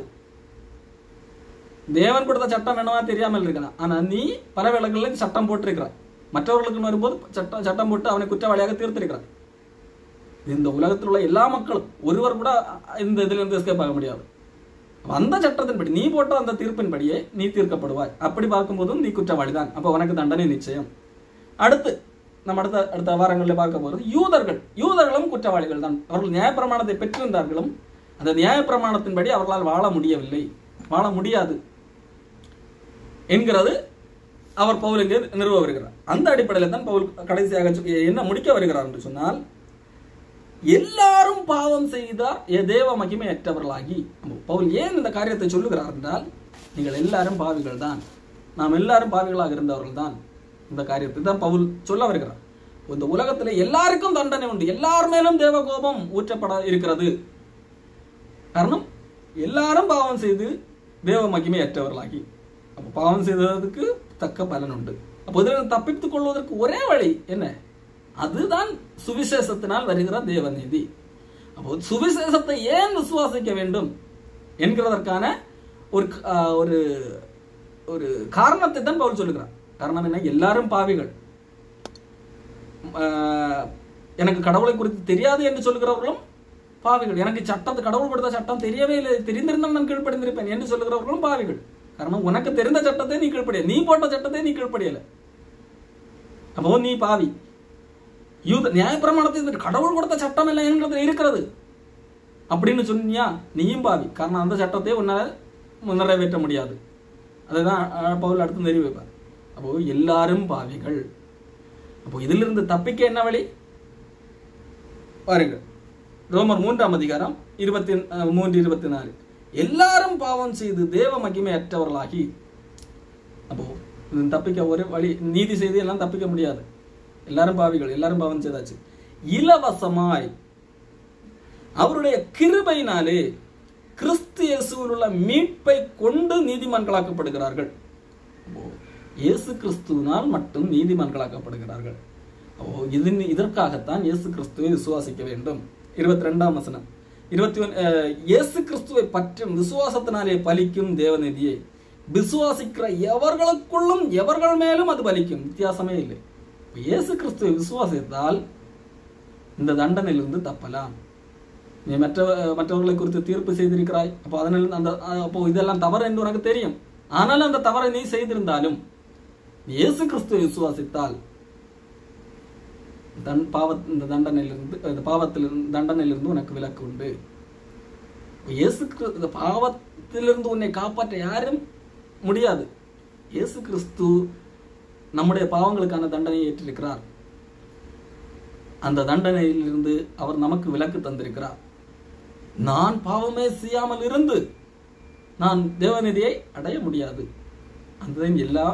தேவன் கொடுத்த சட்டம் என்னவா தெரியாமல் இருக்கலாம் ஆனா நீ பல வேளைகளில் சட்டம் போட்டிருக்கிறாய் மற்றவர்களுக்கு வரும்போது சட்டம் சட்டம் போட்டு அவனை குற்றவாளியாக தீர்த்திருக்கிறான் இந்த உலகத்தில் உள்ள எல்லா மக்களும் ஒருவர் கூட இந்த இதுல இருந்து எஸ்கேப் ஆக முடியாது அந்த சட்டத்தின்படி நீ போட்ட அந்த தீர்ப்பின்படியே நீ தீர்க்கப்படுவாய் அப்படி பார்க்கும்போதும் நீ குற்றவாளி தான் அப்போ உனக்கு தண்டனை நிச்சயம் அடுத்து நம்ம அடுத்த அடுத்த வாரங்களில் பார்க்க போகிறது யூதர்கள் யூதர்களும் குற்றவாளிகள் தான் அவர்கள் நியாயப்பிரமாணத்தை பெற்றிருந்தார்களும் அந்த நியாயப்பிரமாணத்தின்படி அவர்களால் வாழ முடியவில்லை வாழ முடியாது என்கிறது அவர் பவுல் இங்கே நிறுவ வருகிறார் அந்த அடிப்படையில் தான் பவுல் கடைசியாக சொ- என்ன முடிக்க வருகிறார் என்று சொன்னால் எல்லாரும் பாவம் செய்தார் ஏ தேவ மகிமையற்றவர்களாகி பவுல் ஏன் இந்த காரியத்தை சொல்லுகிறார் என்றால் நீங்கள் எல்லாரும் பாவிகள் தான் நாம் எல்லாரும் பாவிகளாக இருந்தவர்கள் தான் இந்த காரியத்தை தான் பவுல் சொல்ல வருகிறார் இந்த உலகத்தில் எல்லாருக்கும் தண்டனை உண்டு எல்லார் மேலும் தேவ கோபம் ஊற்றப்பட இருக்கிறது காரணம் எல்லாரும் பாவம் செய்து தேவ மகிமையற்றவர்களாகி அப்போ பாவம் செய்ததுக்கு தக்க பலன் உண்டு அப்போ இதில் தப்பித்துக் கொள்வதற்கு ஒரே வழி என்ன அதுதான் சுவிசேஷத்தினால் வருகிற தேவநீதி அப்போ சுவிசேஷத்தை ஏன் விசுவாசிக்க வேண்டும் என்கிறதற்கான ஒரு ஆஹ், ஒரு ஒரு காரணத்தை தான் பவுல் சொல்லுகிறார் காரணம் என்ன எல்லாரும் பாவிகள் ஆஹ், எனக்கு கடவுளை குறித்து தெரியாது என்று சொல்லுகிறவர்களும் பாவிகள் எனக்கு சட்டத்தை கடவுள் கொடுத்த சட்டம் தெரியவே இல்லை தெரிந்திருந்தால் நான் கீழ்ப்படிந்திருப்பேன் என்று சொல்லுகிறவர்களும் பாவிகள் காரணம் உனக்கு தெரிந்த சட்டத்தை நீ கீழ்ப்படிய நீ போட்ட சட்டத்தை நீ கீழ்ப்படியல அப்போ நீ பாவி யூத நியாயப்பிரமாணத்தில் கடவுள் கொடுத்த சட்டம் இல்லை என்கிறது இருக்கிறது அப்படின்னு சொன்னியா நீயும் பாவி காரணம் அந்த சட்டத்தை உன்னால் நிறைவேற்ற முடியாது அதுதான் அஹ், பவுல் அடுத்து தெரிவிப்பார் அப்போ எல்லாரும் பாவிகள் அப்போ இதிலிருந்து தப்பிக்க என்ன வழி பாருங்கள் ரோமர் மூன்றாம் அதிகாரம் இருபத்தி அஹ், மூன்று இருபத்தி நாலு எல்லாரும் பாவம் செய்து தேவ மகிமை அற்றவர்களாகி அப்போ இது தப்பிக்க ஒரு வழி நீதி செய்து எல்லாம் தப்பிக்க முடியாது எல்லாரும் பாவிகள் எல்லாரும் பாவம் செய்தாச்சு இலவசமாய் அவருடைய கிருபையினாலே கிறிஸ்து இயேசுவில் உள்ள மீட்பை கொண்டு நீதிமன்களாக்கப்படுகிறார்கள் அப்போ, இயேசு கிறிஸ்துவினால் மட்டும் நீதிமன்களாக்கப்படுகிறார்கள் ஓ இது இதற்காகத்தான் இயேசு கிறிஸ்துவை விசுவாசிக்க வேண்டும் இருபத்தி ரெண்டாம் வசனம் இருபத்தி ஒன் அஹ், இயேசு கிறிஸ்துவை பற்றும் விசுவாசத்தினாலே பலிக்கும் தேவநீதியை விசுவாசிக்கிற எவர்களுக்குள்ளும் எவர்கள் மேலும் அது பலிக்கும் வித்தியாசமே இல்லை இப்ப இயேசு கிறிஸ்துவை விசுவாசித்தால் இந்த தண்டனையிலிருந்து தப்பலாம் நீ மற்ற மற்றவர்களை குறித்து தீர்ப்பு செய்திருக்கிறாய் அப்போ அதனால் அந்த அப்போ இதெல்லாம் தவறு என்று உனக்கு தெரியும் ஆனால் அந்த தவறை நீ செய்திருந்தாலும் நீ இயேசு கிறிஸ்துவை விசுவாசித்தால் தன் பாவ இந்த தண்டனையிலிருந்து இந்த பாவத்திலிருந்து தண்டனையிலிருந்து உனக்கு விலக்கு உண்டு இப்ப இயேசு கிறிஸ்து இந்த பாவத்திலிருந்து உன்னை காப்பாற்ற யாரும் முடியாது இயேசு கிறிஸ்து நம்முடைய பாவங்களுக்கான தண்டனையை ஏற்றிருக்கிறார் அந்த தண்டனையிலிருந்து அவர் நமக்கு விலக்கு தந்திருக்கிறார் நான் பாவமே செய்யாமல் இருந்து நான் தேவநிதியை அடைய முடியாது அந்த எல்லா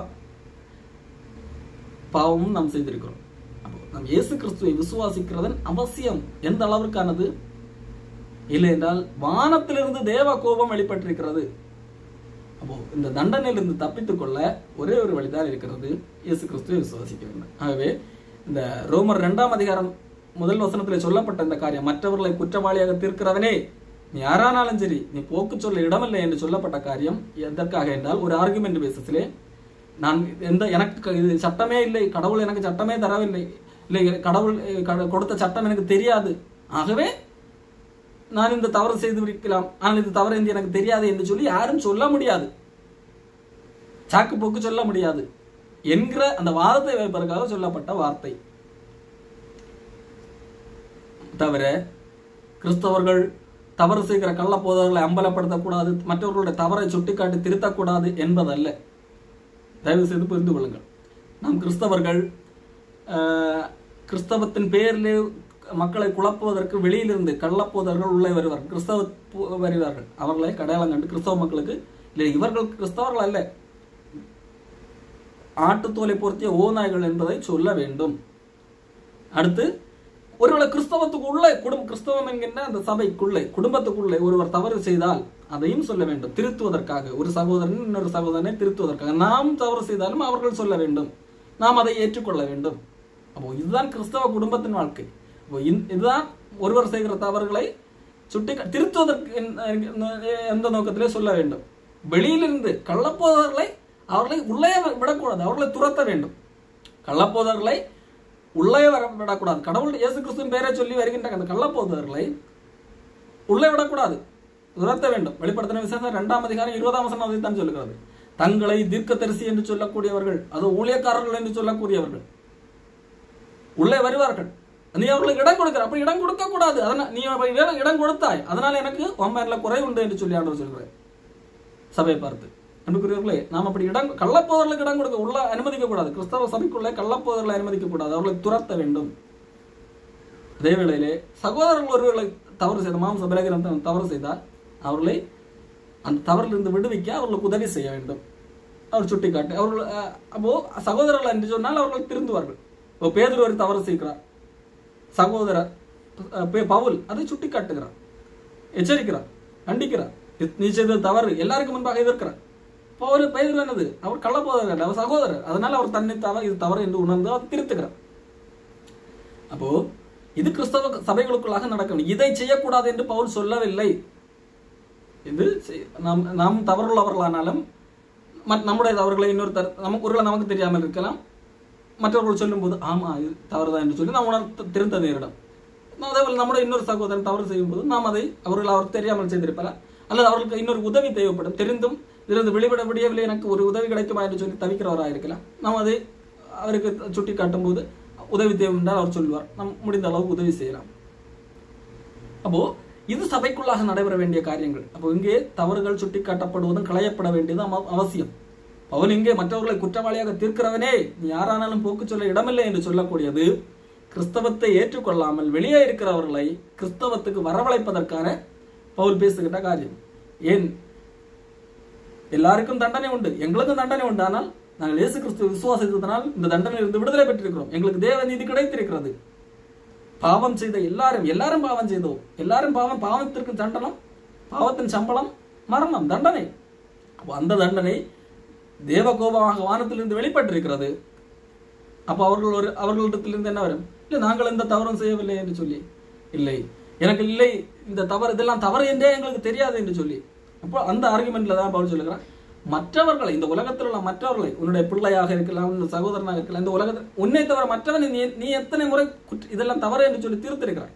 பாவமும் நாம் செய்திருக்கிறோம் அப்போ நாம் இயேசு கிறிஸ்துவை விசுவாசிக்கிறதன் அவசியம் எந்த அளவிற்கானது இல்லை என்றால் வானத்திலிருந்து தேவ கோபம் வெளிப்பட்டிருக்கிறது அப்போ இந்த தண்டனையிலிருந்து தப்பித்துக் கொள்ள ஒரே ஒரு வழிதான் இருக்கிறது இயேசு கிறிஸ்துவை விசுவாசிக்க வேண்டும் ஆகவே இந்த ரோமர் இரண்டாம் அதிகாரம் முதல் வசனத்தில் சொல்லப்பட்ட இந்த காரியம் மற்றவர்களை குற்றவாளியாக தீர்க்கிறவனே நீ யாரானாலும் சரி நீ போக்கு சொல்ல இடமில்லை என்று சொல்லப்பட்ட காரியம் எதற்காக என்றால் ஒரு ஆர்குமெண்ட் பேசஸிலே நான் எந்த எனக்கு க- இது சட்டமே இல்லை கடவுள் எனக்கு சட்டமே தரவில்லை இல்லை கடவுள் அஹ், கட- கொடுத்த சட்டம் எனக்கு தெரியாது ஆகவே நான் இந்த தவறு செய்து இருக்கலாம் ஆனால் இது தவறு என்று எனக்கு தெரியாது என்று சொல்லி யாரும் சொல்ல முடியாது சாக்கு போக்கு சொல்ல முடியாது என்கிற அந்த வாதத்தை வைப்பதற்காக சொல்லப்பட்ட வார்த்தை தவிர கிறிஸ்தவர்கள் தவறு செய்கிற கள்ளப்போதவர்களை அம்பலப்படுத்தக்கூடாது மற்றவர்களுடைய தவறை சுட்டிக்காட்டி திருத்தக்கூடாது என்பதல்ல தயவு செய்து புரிந்து கொள்ளுங்கள் நாம் கிறிஸ்தவர்கள் ஆஹ், கிறிஸ்தவத்தின் பேரிலே மக்களை குழப்புவதற்கு வெளியிலிருந்து கள்ளப்போதர்கள் உள்ளே வருவார் கிறிஸ்தவ பு- வருவார்கள் அவர்களை கடையாளம் கண்டு கிறிஸ்தவ மக்களுக்கு இல்லை இவர்கள் கிறிஸ்தவர்கள் அல்ல ஆட்டுத்தோலை பொருத்திய ஓநாய்கள் என்பதை சொல்ல வேண்டும் அடுத்து ஒருவேளை கிறிஸ்தவத்துக்குள்ளே குடும்ப கிறிஸ்தவம் என்கின்ற அந்த சபைக்குள்ளே குடும்பத்துக்குள்ளே ஒருவர் தவறு செய்தால் அதையும் சொல்ல வேண்டும் திருத்துவதற்காக ஒரு சகோதரன் இன்னொரு சகோதரனை திருத்துவதற்காக நாம் தவறு செய்தாலும் அவர்கள் சொல்ல வேண்டும் நாம் அதை ஏற்றுக்கொள்ள வேண்டும் அப்போ இதுதான் கிறிஸ்தவ குடும்பத்தின் வாழ்க்கை அப்போ இந்த- இதுதான் ஒருவர் செய்கிற தவறுகளை சுட்டி திருத்துவதற்கு என்- எந்த நோக்கத்திலே சொல்ல வேண்டும் வெளியிலிருந்து கள்ளப்போதர்களை அவர்களை உள்ளே விடக்கூடாது அவர்களை துரத்த வேண்டும் கள்ளப்போதர்களை உள்ளே வர விடக்கூடாது கடவுள் இயேசு கிறிஸ்துவின் பேரை சொல்லி வருகின்ற அந்த கள்ளப்போதர்களை உள்ளே விடக்கூடாது துரத்த வேண்டும் வெளிப்படுத்தின விசேஷம் இரண்டாம் அதிகாரம் இருபதாம் வசனம் அதை தான் சொல்லுகிறது தங்களை தீர்க்கதரிசி என்று சொல்லக்கூடியவர்கள் அது ஊழியக்காரர்கள் என்று சொல்லக்கூடியவர்கள் உள்ளே வருவார்கள் நீ அவர்களுக்கு இடம் கொடுக்கிற அப்படி இடம் கொடுக்க கூடாது அதனால் நீ அப்ப இடம் இடம் கொடுத்தாய் அதனால எனக்கு உண்மையில குறை உண்டு என்று சொல்லி ஆண்டவர் சொல்கிறேன் சபையை பார்த்து அன்புக்குரியவர்களே நாம் அப்படி இடம் கள்ளப்போதர்களுக்கு இடம் கொடுக்க உள்ள அனுமதிக்க கூடாது கிறிஸ்தவ சபைக்குள்ளே கள்ளப்போதர்களை அனுமதிக்க கூடாது அவர்களை துரத்த வேண்டும் அதே வேளையிலே சகோதரர்கள் ஒருவர்களை தவறு செய்த மாம்ச பிரகிரம் தவறு செய்தால் அவர்களை அந்த தவறிலிருந்து விடுவிக்க அவர்களுக்கு உதவி செய்ய வேண்டும் அவர் சுட்டிக்காட்டு அவர்கள் அஹ், அப்போ சகோதரர்கள் என்று சொன்னால் அவர்கள் திருந்துவார்கள் இப்போ பேதுரு ஒரு தவறு செய்கிறார் சகோதரர் அஹ், பே- பவுல் அதை சுட்டிக்காட்டுகிறார் எச்சரிக்கிறார் கண்டிக்கிறார் இது நீ செய்தது தவறு எல்லாருக்கும் முன்பாக எதிர்க்கிறார் இப்போ அவர் பேதுரு என்னது அவர் கள்ளப்போதர் அல்ல அவர் சகோதரர் அதனால அவர் தன்னை தவறு இது தவறு என்று உணர்ந்து அவர் திருத்துகிறார் அப்போ இது கிறிஸ்தவ சபைகளுக்குள்ளாக நடக்க வேண்டும் இதை செய்யக்கூடாது என்று பவுல் சொல்லவில்லை இது செய்- நாம் நாம் தவறுள்ளவர்களானாலும் மற்ற நம்முடைய தவறுகளை இன்னொருத்தர் நமக்கு ஒருவேளை நமக்கு தெரியாமல் இருக்கலாம் மற்றவர்கள் சொல்லும்போது ஆமா இது தவறுதான் என்று சொல்லி நாம் உணர்த்த திருத்த நேரிடும் அதேபோல் நம்முடைய இன்னொரு சகோதரன் தவறு செய்யும்போது நாம் அதை அவர்கள் அவர் தெரியாமல் செய்திருப்பாரா அல்லது அவர்களுக்கு இன்னொரு உதவி தேவைப்படும் தெரிந்தும் இதிலிருந்து வெளிவிட முடியவில்லை எனக்கு ஒரு உதவி கிடைக்குமா என்று சொல்லி தவிக்கிறவராக இருக்கலாம் நாம் அதை அவருக்கு சுட்டி காட்டும் போது உதவி தேவை என்றால் அவர் சொல்லுவார் நாம் முடிந்த அளவுக்கு உதவி செய்யலாம் அப்போ இது சபைக்குள்ளாக நடைபெற வேண்டிய காரியங்கள் அப்போ இங்கே தவறுகள் சுட்டி காட்டப்படுவதும் களையப்பட வேண்டியது அவ- அவசியம் அவன் இங்கே மற்றவர்களை குற்றவாளியாக தீர்க்கிறவனே நீ யாரானாலும் போக்கு சொல்ல இடமில்லை என்று சொல்லக்கூடியது கிறிஸ்தவத்தை ஏற்றுக்கொள்ளாமல் வெளியே இருக்கிறவர்களை கிறிஸ்தவத்துக்கு வரவழைப்பதற்கான பவுல் பேசுகின்ற காரியம் ஏன் எல்லாருக்கும் தண்டனை உண்டு எங்களுக்கும் தண்டனை உண்டு ஆனால் நாங்கள் இயேசு கிறிஸ்துவ விசுவாசித்ததனால் இந்த தண்டனையிலிருந்து விடுதலை பெற்றிருக்கிறோம் எங்களுக்கு தேவ நீதி கிடைத்திருக்கிறது பாவம் செய்த எல்லாரும் எல்லாரும் பாவம் செய்தோம் எல்லாரும் பாவம் பாவத்திற்கு தண்டனம் பாவத்தின் சம்பளம் மரணம் தண்டனை அப்போ அந்த தண்டனை தேவ கோபமாக வானத்திலிருந்து வெளிப்பட்டிருக்கிறது அப்போ அவர்கள் ஒரு அவர்களிடத்திலிருந்து என்ன வரும் இல்லை நாங்கள் எந்த தவறும் செய்யவில்லை என்று சொல்லி இல்லை எனக்கு இல்லை இந்த தவறு இதெல்லாம் தவறு என்றே எங்களுக்கு தெரியாது என்று சொல்லி அப்போ அந்த ஆர்குமெண்ட்ல தான் பவுல் சொல்லுகிறான் மற்றவர்களை இந்த உலகத்தில் உள்ள மற்றவர்களை உன்னுடைய பிள்ளையாக இருக்கலாம் உன்னுடைய சகோதரனாக இருக்கலாம் இந்த உலகத்தில் உன்னை தவிர மற்றவனை நீ நீ எத்தனை முறை குற்ற- இதெல்லாம் தவறு என்று சொல்லி தீர்த்திருக்கிறாய்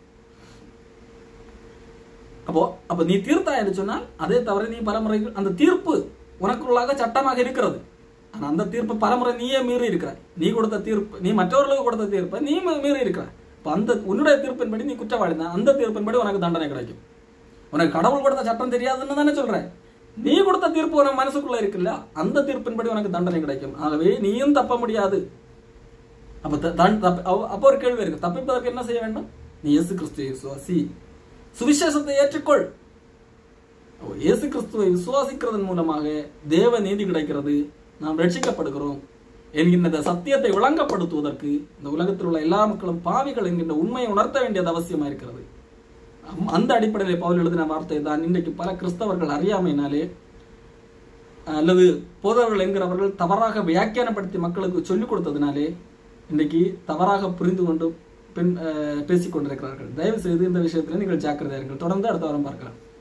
அப்போ அப்ப நீ தீர்த்தா என்று சொன்னால் அதே தவிர நீ பரமுறை அந்த தீர்ப்பு உனக்குள்ளாக சட்டமாக இருக்கிறது ஆனா அந்த தீர்ப்பு பரமுறை நீயே மீறி இருக்கிறாய் நீ கொடுத்த தீர்ப்பு நீ மற்றவர்களுக்கு கொடுத்த தீர்ப்பை நீ மீ- மீறி இருக்கிறாய் அப்ப அந்த உன்னுடைய தீர்ப்பின்படி நீ குற்றவாளி தான் அந்த தீர்ப்பின்படி உனக்கு தண்டனை கிடைக்கும் உனக்கு கடவுள் கொடுத்த சட்டம் தெரியாதுன்னு தானே சொல்றேன் நீ கொடுத்த தீர்ப்பு உனக்கு மனசுக்குள்ள இருக்குல்ல அந்த தீர்ப்பின்படி உனக்கு தண்டனை கிடைக்கும் ஆகவே நீயும் தப்ப முடியாது அப்ப த- தன் தப்ப- அவ- அப்போ ஒரு கேள்வி இருக்கு தப்பிப்பதற்கு என்ன செய்ய வேண்டும் நீ இயேசு கிறிஸ்துவை விசுவாசி சுவிசேஷத்தை ஏற்றுக்கொள் அப்போ இயேசு கிறிஸ்துவை விசுவாசிக்கிறதன் மூலமாக தேவ நீதி கிடைக்கிறது நாம் ரட்சிக்கப்படுகிறோம் என்கின்ற இந்த சத்தியத்தை விளங்கப்படுத்துவதற்கு இந்த உலகத்தில் உள்ள எல்லா மக்களும் பாவிகள் என்கின்ற உண்மையை உணர்த்த வேண்டியது அவசியமா இருக்கிறது அம்- அந்த அடிப்படையில் பவுல் எழுதின வார்த்தை தான் இன்றைக்கு பல கிறிஸ்தவர்கள் அறியாமையினாலே அல்லது போதவர்கள் என்கிறவர்கள் தவறாக வியாக்கியானப்படுத்தி மக்களுக்கு சொல்லிக் கொடுத்ததினாலே இன்றைக்கு தவறாக புரிந்து கொண்டு பின் அஹ், பேசிக் கொண்டிருக்கிறார்கள் தயவு செய்து இந்த விஷயத்தில் நீங்கள் ஜாக்கிரதையா இருங்கள் தொடர்ந்து அடுத்த வாரம் பார்க்கலாம்